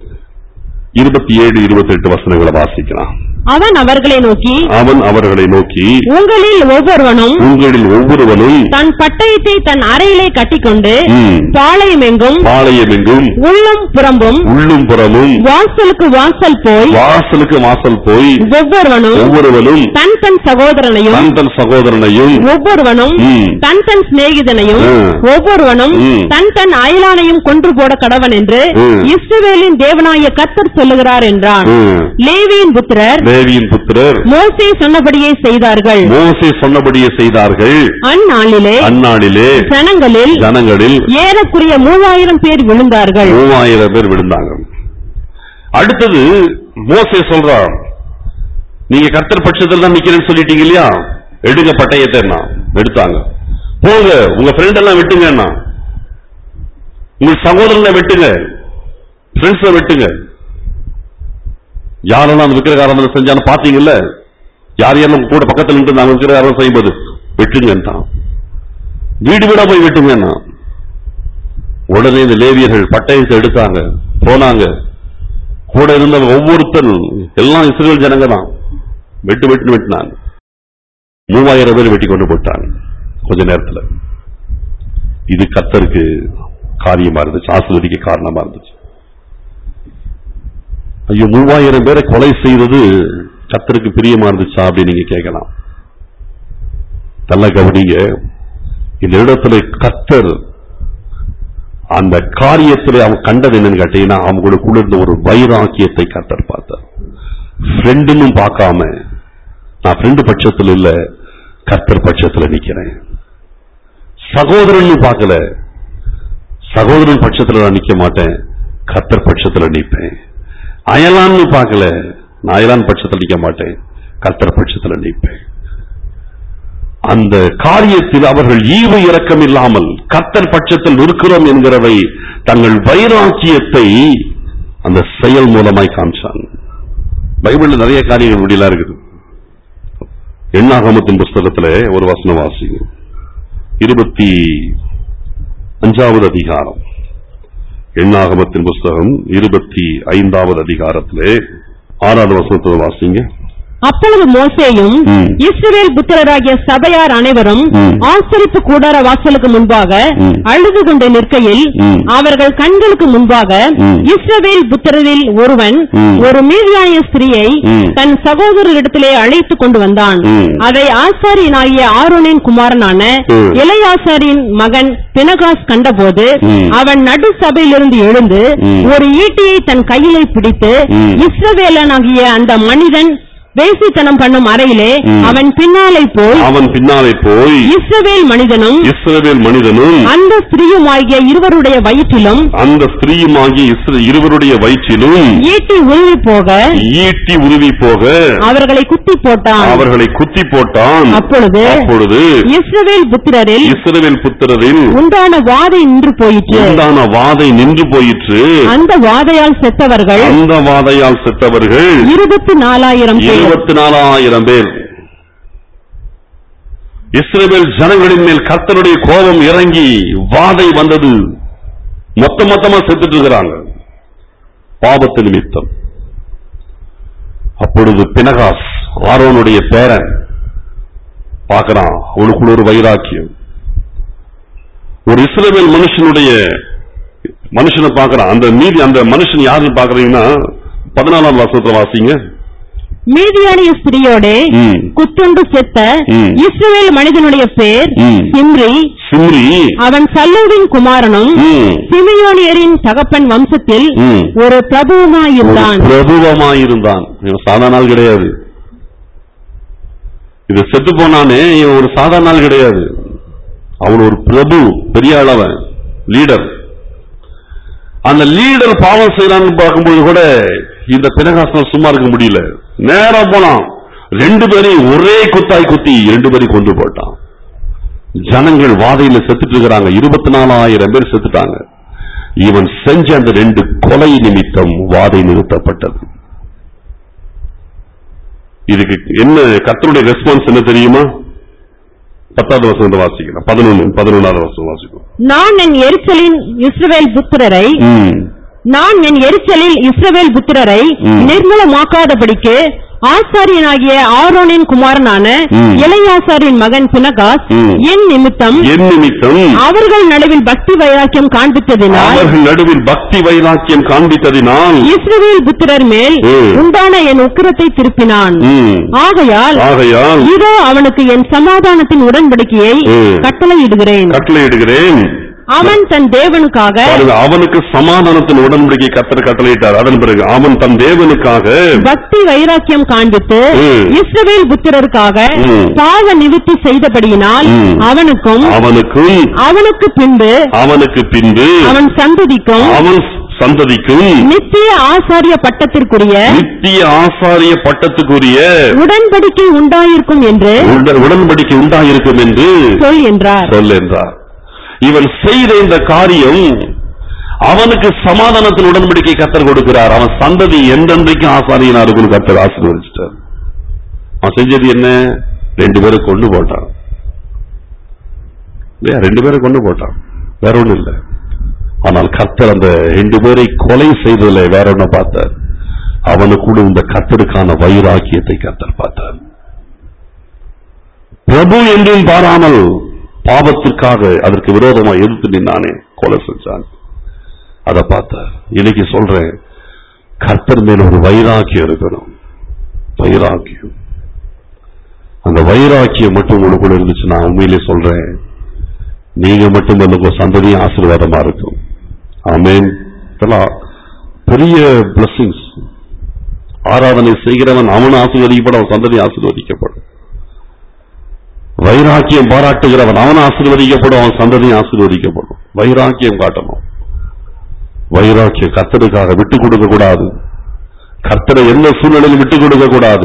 Speaker 1: இருபத்தி ஏழு இருபத்தி எட்டு வசனங்களை வாசிக்கலாம்
Speaker 2: அவன் அவர்களை நோக்கி
Speaker 1: அவன் அவர்களை நோக்கி
Speaker 2: உங்களில் ஒவ்வொருவனும்
Speaker 1: உங்களில் ஒவ்வொருவனும்
Speaker 2: தன் பட்டயத்தை தன் அறையிலே கட்டிக்கொண்டு
Speaker 1: ம்,
Speaker 2: பாளையம் எங்கும்
Speaker 1: பாளையம் எங்கும்
Speaker 2: உள்ளும் புறம்பும்
Speaker 1: உள்ளும் புறமும்
Speaker 2: வாசலுக்கு வாசல் போய்
Speaker 1: வாசலுக்கு வாசல் போய்
Speaker 2: ஒவ்வொருவனும்
Speaker 1: ஒவ்வொருவனும்
Speaker 2: தன் தன் சகோதரனையும்
Speaker 1: தன் தன் சகோதரனையும்
Speaker 2: ஒவ்வொருவனும்
Speaker 1: ம்,
Speaker 2: தன் தன் சிநேகிதனையும்
Speaker 1: ம்.
Speaker 2: ஒவ்வொருவனும்
Speaker 1: ம்.
Speaker 2: தன் தன் அயலானையும் கொன்று போட கடவன் என்று
Speaker 1: ம்.
Speaker 2: இஸ்ரவேலின் தேவனாய கர்த்தர் சொல்லுகிறார் என்றான்
Speaker 1: ம்.
Speaker 2: லேவியின் புத்திரர்
Speaker 1: லேவியின் புத்திரர்
Speaker 2: மோசே சொன்னபடியே செய்தார்கள்
Speaker 1: மோசே சொன்னபடியே செய்தார்கள்
Speaker 2: அந்நாளிலே
Speaker 1: அந்நாளிலே
Speaker 2: ஜனங்களில்
Speaker 1: ஜனங்களில்
Speaker 2: ஏறக்குறைய மூவாயிரம் பேர் விழுந்தார்கள்
Speaker 1: மூவாயிரம் பேர் விழுந்தாங்க அடுத்தது மோசே சொல்றான் நீங்க கர்த்தர் பட்சத்தில் தான் நிக்கிறேன்னு சொல்லிட்டீங்க இல்லையா எடுங்க பட்டயத்தை எடுத்தாங்க போங்க உங்க ஃப்ரெண்ட் எல்லாம் வெட்டுங்க உங்க சகோதரனை வெட்டுங்க ஃப்ரெண்ட்ஸ வெட்டுங்க யாரெல்லாம் அந்த விக்கிரகாரதனை செஞ்சாலும் பாத்தீங்கல்ல யார் யாரும் உங்க கூட பக்கத்துல நின்று நாங்க விக்கிரகாரம் செய்யும்போது வெட்டுங்கன்றான் வீடு வீடா போய் வெட்டுங்கன்னா உடனே இந்த லேவியர்கள் பட்டயத்தை எடுத்தாங்க போனாங்க கூட இருந்த ஒவ்வொருத்தரும் எல்லாம் இஸ்ரேல் ஜனங்க தான் வெட்டு வெட்டு வெட்டினாங்க மூவாயிரம் பேர் வெட்டி கொண்டு போட்டாங்க கொஞ்ச நேரத்துல இது கத்தருக்கு காரியமா இருந்துச்சு ஆசிர்வதிக்க காரணமா இருந்துச்சு ஐயோ மூவாயிரம் பேரை கொலை செய்தது கத்தருக்கு பிரியமா இருந்துச்சா அப்படின்னு நீங்க கேட்கலாம் நல்ல கவனிங்க இந்த இடத்துல கத்தர் அந்த காரியத்தில் அவன் கண்டது என்னன்னு கேட்டீங்கன்னா அவங்களுக்குள்ள இருந்த ஒரு வைராக்கியத்தை கத்தர் பார்த்தார் ஃப்ரெண்டுன்னு பார்க்காம நான் ஃப்ரெண்டு பட்சத்தில் இல்ல கர்த்தர் பட்சத்துல நிக்கிறேன் சகோதரன் பார்க்கல சகோதரன் பட்சத்துல நான் நிக்க மாட்டேன் கர்த்தர் பட்சத்துல நிப்பேன் அயலான்னு பார்க்கல நான் அயலான் பட்சத்துல நிக்க மாட்டேன் கர்த்தர் பட்சத்துல நிப்பேன் அந்த காரியத்தில் அவர்கள் ஈவு இரக்கம் இல்லாமல் கர்த்தர் பட்சத்தில் இருக்கிறோம் என்கிறதை தங்கள் வைராக்கியத்தை அந்த செயல் மூலமாய் காமிச்சாங்க பைபிள்ல நிறைய காரியங்கள் இப்படிலாம் இருக்குது எண்ணாகமத்தின் புஸ்தகத்துல ஒரு வசனம் வாசிங்க இருபத்தி அஞ்சாவது அதிகாரம் எண்ணாகமத்தின் புஸ்தகம் இருபத்தி ஐந்தாவது அதிகாரத்திலே ஆறாவது வசனத்தை வாசிங்க
Speaker 2: அப்பொழுது மோசேயும்
Speaker 1: ம்.
Speaker 2: இஸ்ரவேல் புத்திரராகிய சபையார் அனைவரும்
Speaker 1: ம்.
Speaker 2: ஆசரிப்பு கூடார வாசலுக்கு முன்பாக
Speaker 1: ம்.
Speaker 2: அழுது கொண்டு நிற்கையில்
Speaker 1: ம்.
Speaker 2: அவர்கள் கண்களுக்கு முன்பாக
Speaker 1: ம்.
Speaker 2: இஸ்ரவேல் புத்திரரில் ஒருவன்
Speaker 1: ம்.
Speaker 2: ஒரு மீதியானிய ஸ்திரீயை
Speaker 1: ம்.
Speaker 2: தன் சகோதரரிடத்திலே அழைத்துக் கொண்டு வந்தான்
Speaker 1: ம்.
Speaker 2: அதை ஆசாரியனாகிய ஆரோனின் குமாரனான
Speaker 1: ம்.
Speaker 2: இளையாசாரின் மகன் பினகாஸ் கண்டபோது
Speaker 1: ம்.
Speaker 2: அவன் நடு சபையிலிருந்து எழுந்து
Speaker 1: ம்.
Speaker 2: ஒரு ஈட்டியை தன் கையிலே பிடித்து
Speaker 1: ம்.
Speaker 2: இஸ்ரவேலனாகிய அந்த மனிதன் வேசித்தனம் பண்ணும் அறையிலே
Speaker 1: ம்.
Speaker 2: அவன் பின்னாலே போய்
Speaker 1: அவன் பின்னாலே போய்
Speaker 2: இஸ்ரவேல் மனிதனும்
Speaker 1: இஸ்ரவேல் மனிதனும்
Speaker 2: அந்த ஸ்திரீயுமாகிய இருவருடைய வயிற்றிலும்
Speaker 1: அந்த ஸ்திரீயுமாகி இஸ்ர- இருவருடைய வயிற்றிலும்
Speaker 2: ஈட்டி உருவி போக
Speaker 1: ஈட்டி உருவி போக
Speaker 2: அவர்களை குத்தி போட்டான்
Speaker 1: அவர்களை குத்தி போட்டான்
Speaker 2: அப்பொழுது
Speaker 1: அப்பொழுது
Speaker 2: இஸ்ரவேல் புத்திரரில்
Speaker 1: இஸ்ரவேல் புத்திரரில்
Speaker 2: உண்டான வாதை நின்று போயிற்று
Speaker 1: உண்டான வாதை நின்று போயிற்று
Speaker 2: அந்த வாதையால் செத்தவர்கள்
Speaker 1: அந்த வாதையால் செத்தவர்கள்
Speaker 2: இருபத்தி நாலாயிரம் பேர்
Speaker 1: இருபத்தி நாலாயிரம் பேர் இஸ்ரவேல் ஜனங்களின் மேல் கர்த்தருடைய கோபம் இறங்கி வாதை வந்தது மொத்த மொத்தமா செத்துட்டு இருக்கிறாங்க பாவத்து நிமித்தம் அப்பொழுது பினகாஸ் ஆரோனுடைய பேரன் பார்க்கறான் அவனுக்குள்ள ஒரு வைராக்கியம் ஒரு இஸ்ரவேல் மனுஷனுடைய மனுஷனை பார்க்கறான் அந்த மீதி அந்த மனுஷன் யாருன்னு பாக்குறீங்கன்னா பதினாலாம் வருஷத்துல வாசிங்க
Speaker 2: மீதியானிய ஸ்திரியோடே
Speaker 1: ம்.
Speaker 2: குத்துண்டு செத்த
Speaker 1: ம்.
Speaker 2: இஸ்ரவேல் மனிதனுடைய பேர்
Speaker 1: ம்.
Speaker 2: சிம்ரி
Speaker 1: சிம்ரி
Speaker 2: அவன் சல்லூவின் குமாரனும்
Speaker 1: ம்,
Speaker 2: சிமியோனியரின் தகப்பன் வம்சத்தில்
Speaker 1: ம்.
Speaker 2: ஒரு
Speaker 1: ஒரு
Speaker 2: பிரபுவுமாயிருந்தான்
Speaker 1: பிரபுவமாயிருந்தான் இவன் சாதாரண ஆள் கிடையாது இது செத்து போனானே இவன் ஒரு சாதாரண ஆள் கிடையாது அவன் ஒரு பிரபு பெரிய அளவன் லீடர் அந்த லீடர் பாவம் செய்யறான்னு பார்க்கும்போது கூட இந்த பினகாசனம் சும்மா இருக்க முடியல நேரா போனான் ரெண்டு பேரையும் ஒரே குத்தாய் குத்தி ரெண்டு பேரையும் கொண்டு போட்டான் ஜனங்கள் வாதையில செத்துட்டு இருக்கிறாங்க இருபத்தி நாலாயிரம் பேர் செத்துட்டாங்க இவன் செஞ்ச அந்த ரெண்டு கொலை நிமித்தம் வாதை நிறுத்தப்பட்டது இதுக்கு என்ன கர்த்தருடைய ரெஸ்பான்ஸ் என்ன தெரியுமா பத்தாவது வருஷம் வந்து வாசிக்கலாம் பதினொன்னு பதினொன்னாவது வருஷம் வாசிக்கும்
Speaker 2: நான் என் எரிச்சலின் இஸ்ரவேல் புத்திரரை
Speaker 1: ம்,
Speaker 2: நான் என் எரிச்சலில் இஸ்ரவேல் புத்திரரை
Speaker 1: ம்.
Speaker 2: நிர்மூலமாக்காதபடிக்கு ஆசாரியனாகிய ஆரோனின் குமாரனான
Speaker 1: ம்.
Speaker 2: இளையாசாரின் மகன் பினகாஸ்
Speaker 1: ம்.
Speaker 2: என் நிமித்தம்
Speaker 1: என் நிமித்தம்
Speaker 2: அவர்கள் நடுவில் பக்தி வைராக்கியம் காண்பித்ததினால்
Speaker 1: அவர்கள் நடுவில் பக்தி வைராக்கியம் காண்பித்ததினால்
Speaker 2: இஸ்ரவேல் புத்திரர் மேல்
Speaker 1: ம்.
Speaker 2: உண்டான என் உக்கிரத்தை திருப்பினான்
Speaker 1: ம்,
Speaker 2: ஆகையால்
Speaker 1: ஆகையால்
Speaker 2: இதோ அவனுக்கு என் சமாதானத்தின் உடன்படிக்கையை
Speaker 1: ம்.
Speaker 2: கட்டளையிடுகிறேன்
Speaker 1: கட்டளையிடுகிறேன்
Speaker 2: அவன் தன் தேவனுக்காக
Speaker 1: பாருங்க, அவனுக்கு சமாதானத்தின் உடன்படிக்கை கத்தர் கட்டளையிட்டார் அதன் பிறகு அவன் தன் தேவனுக்காக
Speaker 2: பக்தி வைராக்கியம் காண்பித்து
Speaker 1: ம்.
Speaker 2: இஸ்ரவேல் புத்திரருக்காக
Speaker 1: ம்.
Speaker 2: பாவ நிவித்தி செய்தபடியினால்
Speaker 1: ம்.
Speaker 2: அவனுக்கும்
Speaker 1: அவனுக்கும்
Speaker 2: அவனுக்கு பின்பு
Speaker 1: அவனுக்கு பின்பு
Speaker 2: அவன் சந்ததிக்கும்
Speaker 1: அவன் சந்ததிக்கும்
Speaker 2: நித்திய ஆசாரிய பட்டத்திற்குரிய
Speaker 1: நித்திய ஆசாரிய பட்டத்துக்குரிய
Speaker 2: உடன்படிக்கை உண்டாயிருக்கும் என்று
Speaker 1: உட- உடன்படிக்கை உண்டாயிருக்கும் என்று
Speaker 2: சொல் என்றார்
Speaker 1: சொல் என்றார் இவன் செய்த இந்த காரியம் அவனுக்கு சமாதானத்தின் உடன்படிக்கை கத்தர் கொடுக்கிறார் அவன் சந்ததி எந்தெந்தைக்கும் ஆசாரியனா இருக்கும்னு கத்தர் ஆசீர்வதிச்சிட்டார் அவன் செஞ்சது என்ன ரெண்டு பேரை கொண்டு போட்டான் இல்லையா ரெண்டு பேரை கொண்டு போட்டான் வேற ஒண்ணும் இல்லை ஆனால் கர்த்தர் அந்த ரெண்டு பேரை கொலை செய்ததுல வேற ஒண்ணு பார்த்தார் அவனுக்குள்ள இந்த கத்தருக்கான வைராக்கியத்தை கத்தர் பார்த்தார் பிரபு என்றும் பாராமல் பாவத்திற்காக அதற்கு விரோதமா எதிர்த்து நின்னானே கொலை செஞ்சான் அதை பார்த்தார் இன்னைக்கு சொல்றேன் கர்த்தர் மேல ஒரு வைராக்கியம் இருக்கணும் வைராக்கியம் அந்த வைராக்கியம் மட்டும் உங்களுக்குள்ள இருந்துச்சு நான் உண்மையிலே சொல்றேன் நீங்க மட்டும் உங்க சந்ததியும் ஆசீர்வாதமா இருக்கும் ஆமென் இதெல்லாம் பெரிய பிளஸிங்ஸ் ஆராதனை செய்கிறவன் அவன் ஆசீர்வதிக்கப்படும் அவன் சந்ததி ஆசீர்வதிக்கப்படும் வைராக்கியம் பாராட்டுகிறவன் அவன் ஆசீர்வதிக்கப்படும் அவன் சந்ததியும் ஆசீர்வதிக்கப்படும் வைராக்கியம் காட்டணும் வைராக்கியம் கர்த்தருக்காக விட்டு கொடுக்க கூடாது கர்த்தரை எந்த சூழ்நிலையிலும் விட்டு கொடுக்க கூடாது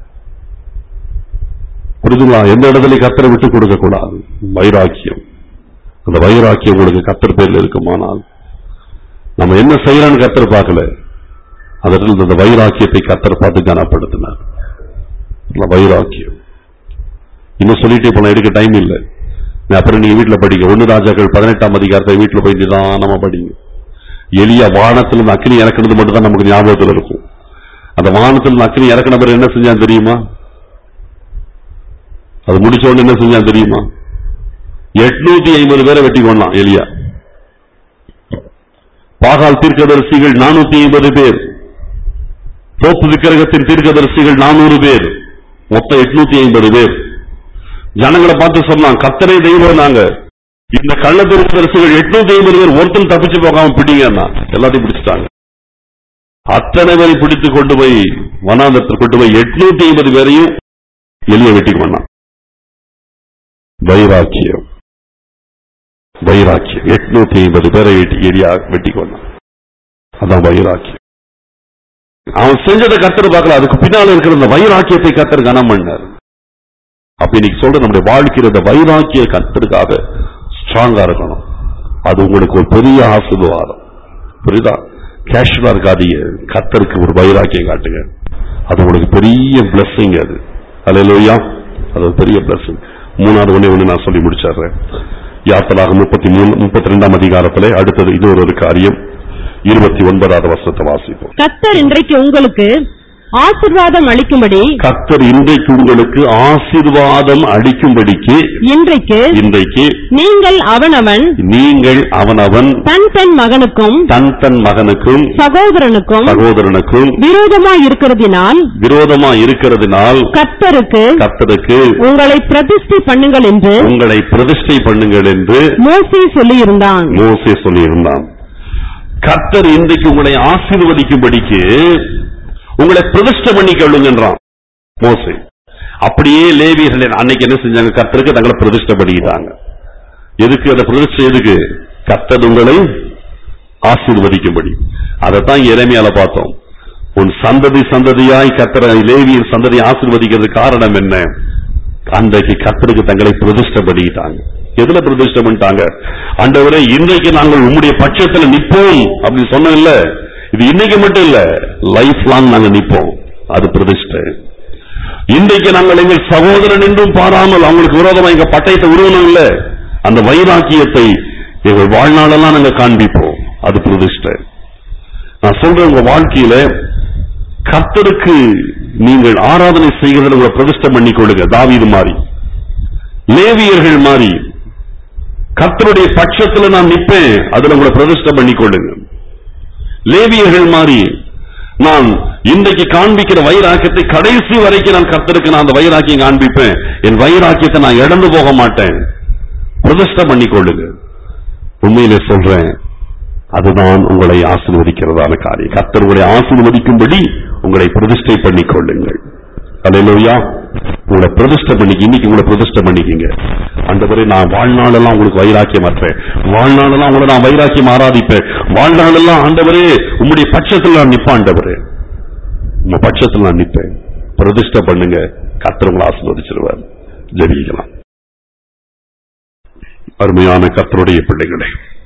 Speaker 1: புரிதுங்களா எந்த இடத்துலயும் கர்த்தரை விட்டு கொடுக்க கூடாது வைராக்கியம் அந்த வைராக்கியம் உங்களுக்கு கர்த்தர் பேர்ல இருக்குமானால் நம்ம என்ன செய்யறோம்னு கர்த்தர் பார்க்கல அதற்கு அந்த வைராக்கியத்தை கர்த்தர் பார்த்து கனப்படுத்தினார் இல்ல, வைராக்கியம் இன்னும் சொல்லிட்டே போனா எடுக்க டைம் இல்லை நீ அப்புறம் நீங்க வீட்டுல படிங்க ஒன்னு ராஜாக்கள் பதினெட்டாம் அதிகாரத்தை வீட்டுல போய் நிதானமா படிங்க எளிய வானத்துல இருந்து அக்னி இறக்குறது மட்டும் தான் நமக்கு ஞாபகத்துல இருக்கும் அந்த வானத்தில் அக்னி இறக்கின பிறகு என்ன செஞ்சான் தெரியுமா அது முடிச்ச உடனே என்ன செஞ்சான் தெரியுமா எட்நூத்தி ஐம்பது பேரை வெட்டி கொண்டான் எலியா பாகால் தீர்க்கதரிசிகள் நானூத்தி ஐம்பது பேர் தோப்பு விக்கிரகத்தின் தீர்க்கதரிசிகள் நானூறு பேர் மொத்தம் எட்நூத்தி ஐம்பது பேர் ஜனங்களை பார்த்து சொன்னான் கத்தரை தெய்வம் நாங்க இந்த கள்ள தீர்க்கதரிசிகள் எட்நூத்தி ஐம்பது பேர் ஒருத்தன் தப்பிச்சு போகாம பிடிங்கன்னா எல்லாத்தையும் பிடிச்சிட்டாங்க அத்தனை பேரை பிடித்து கொண்டு போய் வனாந்தரத்தில் கொண்டு போய் எட்நூத்தி ஐம்பது பேரையும் எலிய வெட்டி கொண்டான் வைராக்கியம் வைராக்கியம் எட்நூத்தி ஐம்பது பேரை வெட்டி எரியா வெட்டி கொண்டான் அதான் வைராக்கியம் அவன் செஞ்சதை கத்தர் பார்க்கல அதுக்கு பின்னால இருக்கிற அந்த வைராக்கியத்தை கத்தர் கனம் பண்ணார் அப்ப இன்னைக்கு சொல்ற நம்முடைய வாழ்க்கையில இந்த வைராக்கிய கத்தருக்காக ஸ்ட்ராங்கா இருக்கணும் அது உங்களுக்கு ஒரு பெரிய ஆசீர்வாதம் புரியுதா கேஷுவலா இருக்காதீங்க கத்தருக்கு ஒரு வைராக்கியம் காட்டுங்க அது உங்களுக்கு பெரிய blessing அது அல்லையா அது ஒரு பெரிய blessing மூணாவது ஒண்ணே ஒண்ணு நான் சொல்லி முடிச்சிடுறேன் யாத்திராக முப்பத்தி மூணு முப்பத்தி ரெண்டாம் அதிகாரத்திலே அடுத்தது இது ஒரு காரியம் இருபத்தி ஒன்பதாவது வருஷத்தை வாசிப்போம்
Speaker 2: கத்தர் இன்றைக்கு உங்களுக்கு ஆசிர்வாதம் அளிக்கும்படி
Speaker 1: கத்தர் இன்றைக்கு உங்களுக்கு ஆசீர்வாதம் அளிக்கும்படிக்கு
Speaker 2: இன்றைக்கு
Speaker 1: இன்றைக்கு
Speaker 2: நீங்கள் அவனவன்
Speaker 1: நீங்கள் அவனவன்
Speaker 2: தன் தன் மகனுக்கும்
Speaker 1: தன் தன் மகனுக்கும்
Speaker 2: சகோதரனுக்கும்
Speaker 1: சகோதரனுக்கும்
Speaker 2: விரோதமாய் இருக்கிறதினால்
Speaker 1: விரோதமா இருக்கிறதுனால்
Speaker 2: கர்த்தருக்கு
Speaker 1: கர்த்தருக்கு
Speaker 2: உங்களை பிரதிஷ்டை பண்ணுங்கள் என்று
Speaker 1: உங்களை பிரதிஷ்டை பண்ணுங்கள் என்று
Speaker 2: மோசே சொல்லியிருந்தான்
Speaker 1: மோசே சொல்லியிருந்தான் கர்த்தர் இன்றைக்கு உங்களை ஆசீர்வதிக்கும்படிக்கு உங்களை பிரதிஷ்டை பண்ணி கொள்ளுங்கன்றான் மோசே அப்படியே லேவியர்கள் அன்னைக்கு என்ன செஞ்சாங்க கர்த்தருக்கு தங்களை பிரதிஷ்டை பண்ணிக்கிட்டாங்க எதுக்கு அந்த பிரதிஷ்டை எதுக்கு கர்த்தர் உங்களை ஆசீர்வதிக்கும்படி அதைத்தான் இறைமையால பார்த்தோம் உன் சந்ததி சந்ததியாய் கர்த்தர லேவியின் சந்ததியை ஆசீர்வதிக்கிறது காரணம் என்ன அன்றைக்கு கர்த்தருக்கு தங்களை பிரதிஷ்டை பண்ணிக்கிட்டாங்க எதுல பிரதிஷ்டை பண்ணிட்டாங்க ஆண்டவரே இன்றைக்கு நாங்கள் உம்முடைய பட்சத்துல நிற்போம் அப்படி சொன்னோம் இல்ல இது இன்னைக்கு மட்டும் இல்ல லைஃப் லாங் நாங்க நிற்போம் அது பிரதிஷ்டை இன்றைக்கு நாங்கள் எங்கள் சகோதரன் என்றும் பாராமல் அவங்களுக்கு விரோதமா எங்க பட்டயத்தை உருவணும் இல்ல அந்த வைராக்கியத்தை எங்கள் வாழ்நாளெல்லாம் நாங்க காண்பிப்போம் அது பிரதிஷ்டை நான் சொல்றேன் உங்க வாழ்க்கையில கர்த்தருக்கு நீங்கள் ஆராதனை செய்கிறதுல உங்களை பிரதிஷ்டை பண்ணி கொள்ளுங்க தாவீது மாறி லேவியர்கள் மாறி கர்த்தருடைய பட்சத்துல நான் நிற்பேன் அதுல உங்களை பிரதிஷ்டை பண்ணி கொள்ளுங்க லேவியர்கள் மாறி நான் இன்றைக்கு காண்பிக்கிற வைராக்கியத்தை கடைசி வரைக்கும் நான் கர்த்தருக்கு நான் அந்த வைராக்கியம் காண்பிப்பேன் என் வைராக்கியத்தை நான் இழந்து போக மாட்டேன் பிரதிஷ்டை பண்ணி கொள்ளுங்க உண்மையிலே சொல்றேன் அதுதான் உங்களை ஆசீர்வதிக்கிறதான காரியம் கர்த்தர் உங்களை ஆசீர்வதிக்கும்படி உங்களை பிரதிஷ்டை பண்ணிக் கொள்ளுங்கள் அல்லையா உங்களை பிரதிஷ்டை பண்ணி இன்னைக்கு உங்களை பிரதிஷ்டை பண்ணிக்கிங்க ஆண்டவரே நான் வாழ்நாளெல்லாம் உங்களுக்கு வைராக்கியம் அற்றேன் வாழ்நாளெல்லாம் உங்களை நான் வைராக்கியம் ஆராதிப்பேன் வாழ்நாளெல்லாம் ஆண்டவரே உங்களுடைய பட்சத்தில் நான் நிப்பேன் ஆண்டவரே உங்க பட்சத்தில் நான் நிற்பேன் பிரதிஷ்டை பண்ணுங்க கர்த்தர் உங்களை ஆசீர்வதிச்சிருவார் ஜெபிக்கலாம் அருமையான கர்த்தருடைய பிள்ளைகளே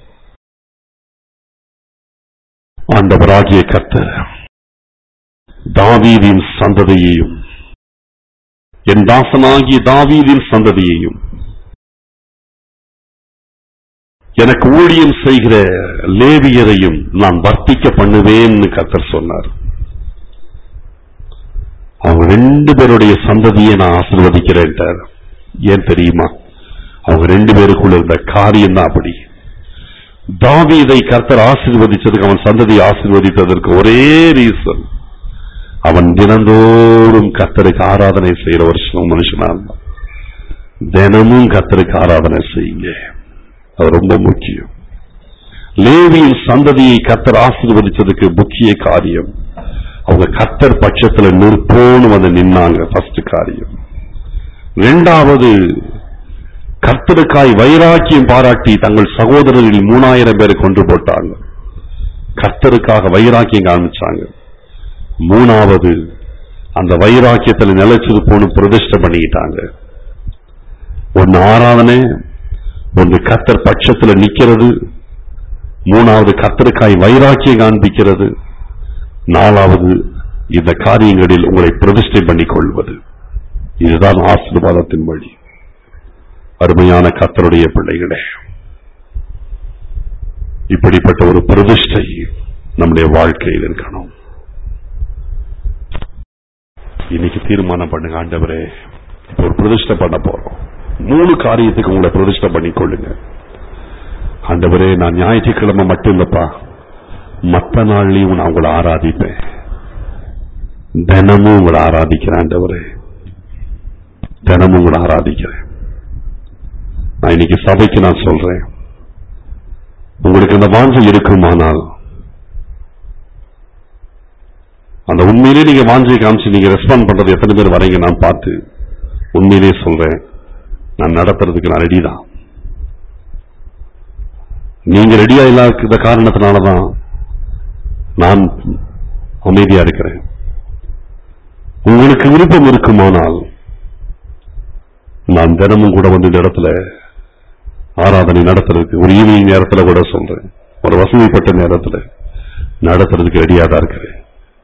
Speaker 1: ஆண்டவராகிய கர்த்தர் தாவீதின் சந்ததியையும் என் தாசனாகிய தாவீதின் சந்ததியையும் எனக்கு ஊழியம் செய்கிற லேவியரையும் நான் வர்த்திக்க பண்ணுவேன்னு கர்த்தர் சொன்னார் அவங்க ரெண்டு பேருடைய சந்ததியை நான் ஆசீர்வதிக்கிறேன்ட்டார் ஏன் தெரியுமா அவங்க ரெண்டு பேருக்குள்ள இருந்த காரியம் தான் அப்படி தாவீதை கர்த்தர் ஆசீர்வதிச்சதுக்கு அவன் சந்ததியை ஆசீர்வதித்ததற்கு ஒரே ரீசன் அவன் தினந்தோறும் கர்த்தருக்கு ஆராதனை செய்யற வருஷம் மனுஷனா இருந்தான் தினமும் கர்த்தருக்கு ஆராதனை செய்யுங்க அது ரொம்ப முக்கியம் லேவியின் சந்ததியை கர்த்தர் ஆசீர்வதிச்சதுக்கு முக்கிய காரியம் அவங்க கர்த்தர் பட்சத்துல நிற்போன்னு வந்து நின்னாங்க ஃபர்ஸ்ட் காரியம் ரெண்டாவது கர்த்தருக்காய் வைராக்கியம் பாராட்டி தங்கள் சகோதரர்களில் மூணாயிரம் பேரை கொன்று போட்டாங்க கர்த்தருக்காக வைராக்கியம் காமிச்சாங்க மூணாவது அந்த வைராக்கியத்துல நிலைச்சது போன பிரதிஷ்டை பண்ணிக்கிட்டாங்க ஒன்னு ஆராதனை ஒன்று கர்த்தர் பட்சத்துல நிக்கிறது மூணாவது கர்த்தருக்காய் வைராக்கியம் காண்பிக்கிறது நாலாவது இந்த காரியங்களில் உங்களை பிரதிஷ்டை பண்ணிக் கொள்வது இதுதான் ஆசீர்வாதத்தின் வழி அருமையான கர்த்தருடைய பிள்ளைகளே இப்படிப்பட்ட ஒரு பிரதிஷ்டை நம்முடைய வாழ்க்கையில் இருக்கணும் இன்னைக்கு தீர்மானம் பண்ணுங்க ஆண்டவரே இப்ப ஒரு பிரதிஷ்டை பண்ண போறோம் மூணு காரியத்துக்கு உங்களை பிரதிஷ்டை பண்ணிக்கொள்ளுங்க ஆண்டவரே நான் ஞாயிற்றுக்கிழமை மட்டும் இல்லப்பா மத்த நாள்லயும் நான் உங்களை ஆராதிப்பேன் தினமும் உங்களை ஆராதிக்கிறேன் ஆண்டவரே தினமும் உங்களை ஆராதிக்கிறேன் நான் இன்னைக்கு சபைக்கு நான் சொல்றேன் உங்களுக்கு அந்த வாஞ்சை இருக்குமானால் அந்த உண்மையிலே நீங்க வாஞ்சை காமிச்சு நீங்க ரெஸ்பாண்ட் பண்றது எத்தனை பேர் வரீங்க நான் பார்த்து உண்மையிலே சொல்றேன் நான் நடத்துறதுக்கு நான் ரெடி தான் நீங்க ரெடியா இல்லாத காரணத்தினாலதான் நான் அமைதியா இருக்கிறேன் உங்களுக்கு விருப்பம் இருக்குமானால் நான் தினமும் கூட வந்து இந்த இடத்துல ஆராதனை நடத்துறதுக்கு ஒரு ஈவினிங் நேரத்துல கூட சொல்றேன் ஒரு வசதிப்பட்ட நேரத்துல நடத்துறதுக்கு ரெடியா தான் இருக்கிறேன்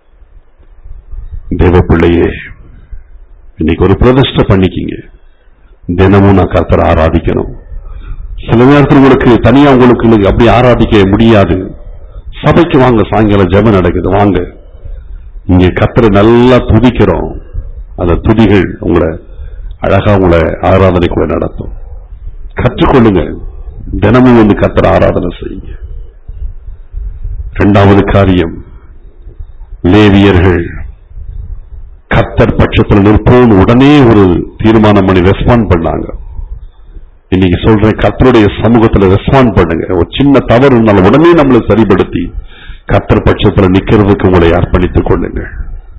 Speaker 1: தேவ பிள்ளையே இன்னைக்கு ஒரு பிரதிஷ்டை பண்ணிக்கிங்க தினமும் நான் கர்த்தரை ஆராதிக்கணும் சில நேரத்தில் உங்களுக்கு தனியா உங்களுக்கு இன்னைக்கு அப்படி ஆராதிக்க முடியாது சபைக்கு வாங்க சாயங்காலம் ஜெபம் நடக்குது வாங்க இங்க கர்த்தரை நல்லா துதிக்கிறோம் அந்த துதிகள் உங்களை அழகா உங்களை ஆராதனைக்குள்ள நடத்தும் கற்றுக்கொள்ளுங்க தினமும் வந்து கர்த்தரை ஆராதனை செய்யுங்க இரண்டாவது காரியம் லேவியர்கள் கர்த்தர் பட்சத்தில் நிற்போம் உடனே ஒரு தீர்மானம் பண்ணி ரெஸ்பாண்ட் பண்ணாங்க இன்னைக்கு சொல்றேன் கர்த்தருடைய சமூகத்துல ரெஸ்பாண்ட் பண்ணுங்க ஒரு சின்ன தவறு இருந்தாலும் உடனே நம்மளை சரிப்படுத்தி கர்த்தர் பட்சத்துல நிக்கிறதுக்கு உங்களை அர்ப்பணித்துக் கொள்ளுங்கள்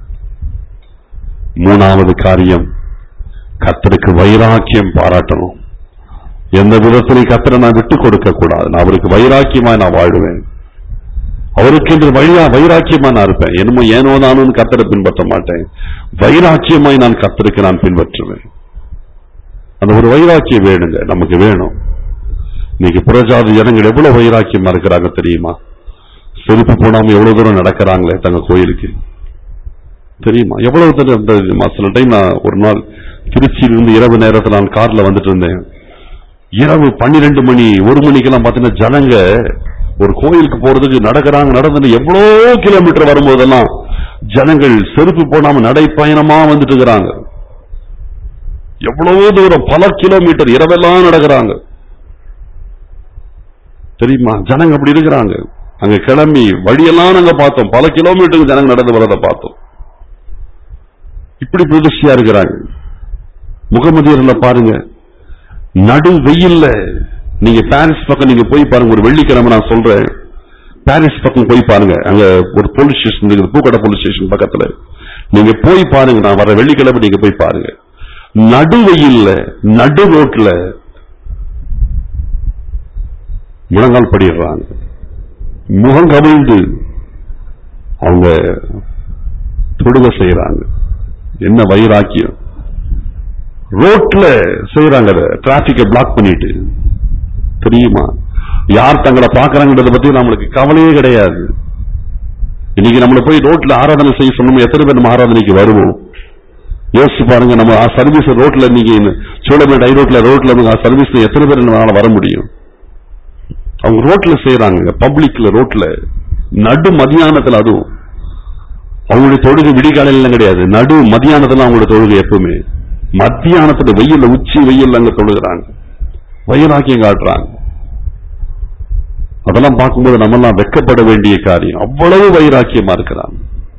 Speaker 1: மூணாவது காரியம் கர்த்தருக்கு வைராக்கியம் பாராட்டணும் எந்த விதத்திலையும் கர்த்தரை நான் விட்டு கொடுக்க கூடாது நான் அவருக்கு வைராக்கியமா நான் வாழுவேன் அவருக்கு என்று வழியா வைராக்கியமா நான் இருப்பேன் என்னமோ ஏனோ நானும் கர்த்தரை பின்பற்ற மாட்டேன் வைராக்கியமாய் நான் கர்த்தருக்கு நான் பின்பற்றுவேன் அந்த ஒரு வைராக்கியம் வேணுங்க நமக்கு வேணும் இன்னைக்கு புறஜாதி ஜனங்கள் எவ்வளவு வைராக்கியமா இருக்கிறாங்க தெரியுமா செருப்பு போடாம எவ்வளவு தூரம் நடக்கிறாங்களே தங்க கோயிலுக்கு தெரியுமா எவ்வளவு தூரம் அந்த தெரியுமா? சில டைம் நான் ஒரு நாள் திருச்சியிலிருந்து இரவு நேரத்துல நான் கார்ல வந்துட்டு இருந்தேன் இரவு பன்னிரெண்டு மணி ஒரு மணிக்கெல்லாம் பாத்தீங்கன்னா ஜனங்க ஒரு கோயிலுக்கு போறதுக்கு நடக்கிறாங்க நடந்து எவ்வளோ கிலோமீட்டர் வரும்போதெல்லாம் ஜனங்கள் செருப்பு போடாம நடைப்பயணமா வந்துட்டு இருக்கிறாங்க எவ்வளவு தூரம் பல கிலோமீட்டர் இரவெல்லாம் நடக்கிறாங்க தெரியுமா ஜனங்க அப்படி இருக்கிறாங்க அங்க கிளம்பி வழியெல்லாம் நாங்க பார்த்தோம் பல கிலோமீட்டருக்கு ஜனங்க நடந்து வரதை பார்த்தோம் இப்படி பிரதிஷ்டியா இருக்கிறாங்க முகமதியர்ல பாருங்க நடு வெயில்ல நீங்க பாரிஸ் பக்கம் நீங்க போய் பாருங்க ஒரு வெள்ளிக்கிழமை நான் சொல்றேன் பாரிஸ் பக்கம் போய் பாருங்க அங்க ஒரு போலீஸ் ஸ்டேஷன் இருக்குது பூக்கடை போலீஸ் ஸ்டேஷன் பக்கத்துல நீங்க போய் பாருங்க நான் வர வெள்ளிக்கிழமை நீங்க போய் பாருங்க நடு வெயில்ல நடு ரோட்ல முழங்கால் படிடுறாங்க முகம் கவிழ்ந்து அவங்க தொடுக செய்யறாங்க என்ன வைராக்கியம் ரோட்ல செய்யறாங்க டிராபிக்கை பிளாக் பண்ணிட்டு தெரியுமா யார் தங்களை பாக்குறாங்கன்றத பத்தி நம்மளுக்கு கவலையே கிடையாது இன்னைக்கு நம்மள போய் ரோட்ல ஆராதனை செய்ய சொன்னோம் எத்தனை பேர் நம்ம ஆராதனைக்கு வருவோம் யோசிச்சு பாருங்க நம்ம சர்வீஸ் ரோட்ல நீங்க சோழமேட் ஹை ரோட்ல ரோட்ல சர்வீஸ் எத்தனை பேர் நம்மளால வர முடியும் அவங்க ரோட்ல செய்யறாங்க பப்ளிக்ல ரோட்ல நடு மதியானத்துல அதுவும் அவங்களுடைய தொழுகை விடிகாலையில கிடையாது நடு மதியானத்துல அவங்களுடைய தொழுகை எப்பவுமே மத்தியானத்துல வெயில்ல உச்சி வெயில்ல அங்க தொழுகிறாங்க வைராக்கியம் காட்டுறாங்க அதெல்லாம் பார்க்கும்போது நம்ம எல்லாம் வெக்கப்பட வேண்டிய காரியம் அவ்வளவு வைராக்கியமா இருக்கிறாங்க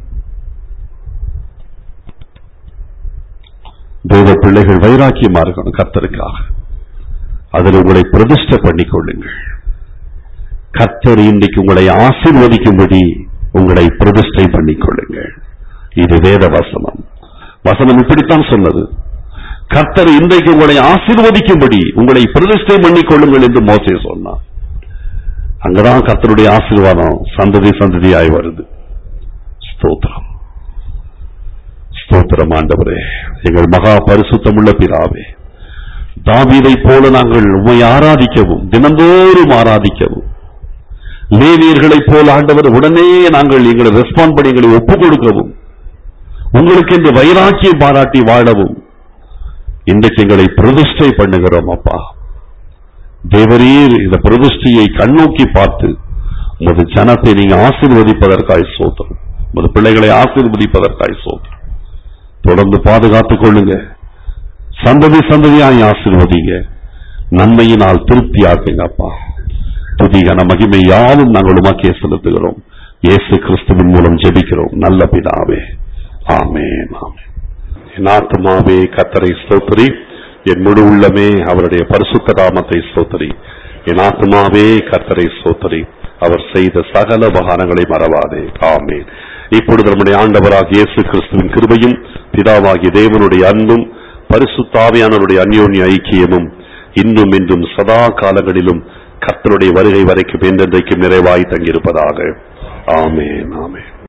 Speaker 1: தெய்வ பிள்ளைகள் வைராக்கியமா இருக்கணும் கர்த்தருக்காக அதில் உங்களை பிரதிஷ்டை பண்ணிக் கொள்ளுங்கள் கர்த்தர் இன்னைக்கு உங்களை ஆசீர்வதிக்கும்படி உங்களை பிரதிஷ்டை பண்ணிக் கொள்ளுங்கள் இது வேத வசனம் வசனம் இப்படித்தான் சொன்னது கர்த்தர் இன்றைக்கு உங்களை ஆசீர்வதிக்கும்படி உங்களை பிரதிஷ்டை பண்ணிக் கொள்ளுங்கள் என்று மோசே சொன்னார் அங்கதான் கர்த்தருடைய ஆசீர்வாதம் சந்ததி சந்ததியாய் வருது ஸ்தோத்திரம் ஸ்தோத்திரம் ஆண்டவரே எங்கள் மகா பரிசுத்தமுள்ள பிதாவே தாவீதைப் போல நாங்கள் உம்மை ஆராதிக்கவும் தினந்தோறும் ஆராதிக்கவும் லேவியர்களைப் போல ஆண்டவர் உடனே நாங்கள் எங்களை ரெஸ்பாண்ட் பண்ணி எங்களை ஒப்புக் கொடுக்கவும் உங்களுக்கு இந்த வைராக்கியம் பாராட்டி வாழவும் இன்றைக்கு எங்களை பிரதிஷ்டை பண்ணுகிறோம் அப்பா தேவரீர் இந்த பிரதிஷ்டையை கண்ணோக்கி பார்த்து உமது ஜனத்தை நீங்க ஆசீர்வதிப்பதற்காய் சோத்திரம் உமது பிள்ளைகளை ஆசீர்வதிப்பதற்காய் சோத்திரம் தொடர்ந்து பாதுகாத்துக் கொள்ளுங்க சந்ததி சந்ததியாய் ஆசீர்வதிங்க நன்மையினால் திருப்தியாக்குங்க அப்பா துதி கன மகிமை யாவும் நாங்கள் உமாக்கிய செலுத்துகிறோம் இயேசு கிறிஸ்துவின் மூலம் ஜெபிக்கிறோம் நல்ல பிதாவே ஆமென் ஆமென் என் ஆத்மாவே கத்தரை ஸ்தோத்திரி என் முழு உள்ளமே அவருடைய பரிசுத்த நாமத்தை ஸ்தோத்திரி என் ஆத்மாவே கர்த்தரை ஸ்தோத்திரி அவர் செய்த சகல உபகாரங்களை மறவாதே ஆமென் இப்பொழுது நம்முடைய ஆண்டவராக இயேசு கிறிஸ்துவின் கிருபையும் பிதாவாகிய தேவனுடைய அன்பும் பரிசுத்தாவியானவருடைய அந்யோன்ய ஐக்கியமும் இன்றும் இன்றும் சதா காலங்களிலும் கர்த்தருடைய வருகை வரைக்கும் என்றென்றைக்கும் நிறைவாய் தங்கியிருப்பதாக ஆமென் ஆமென்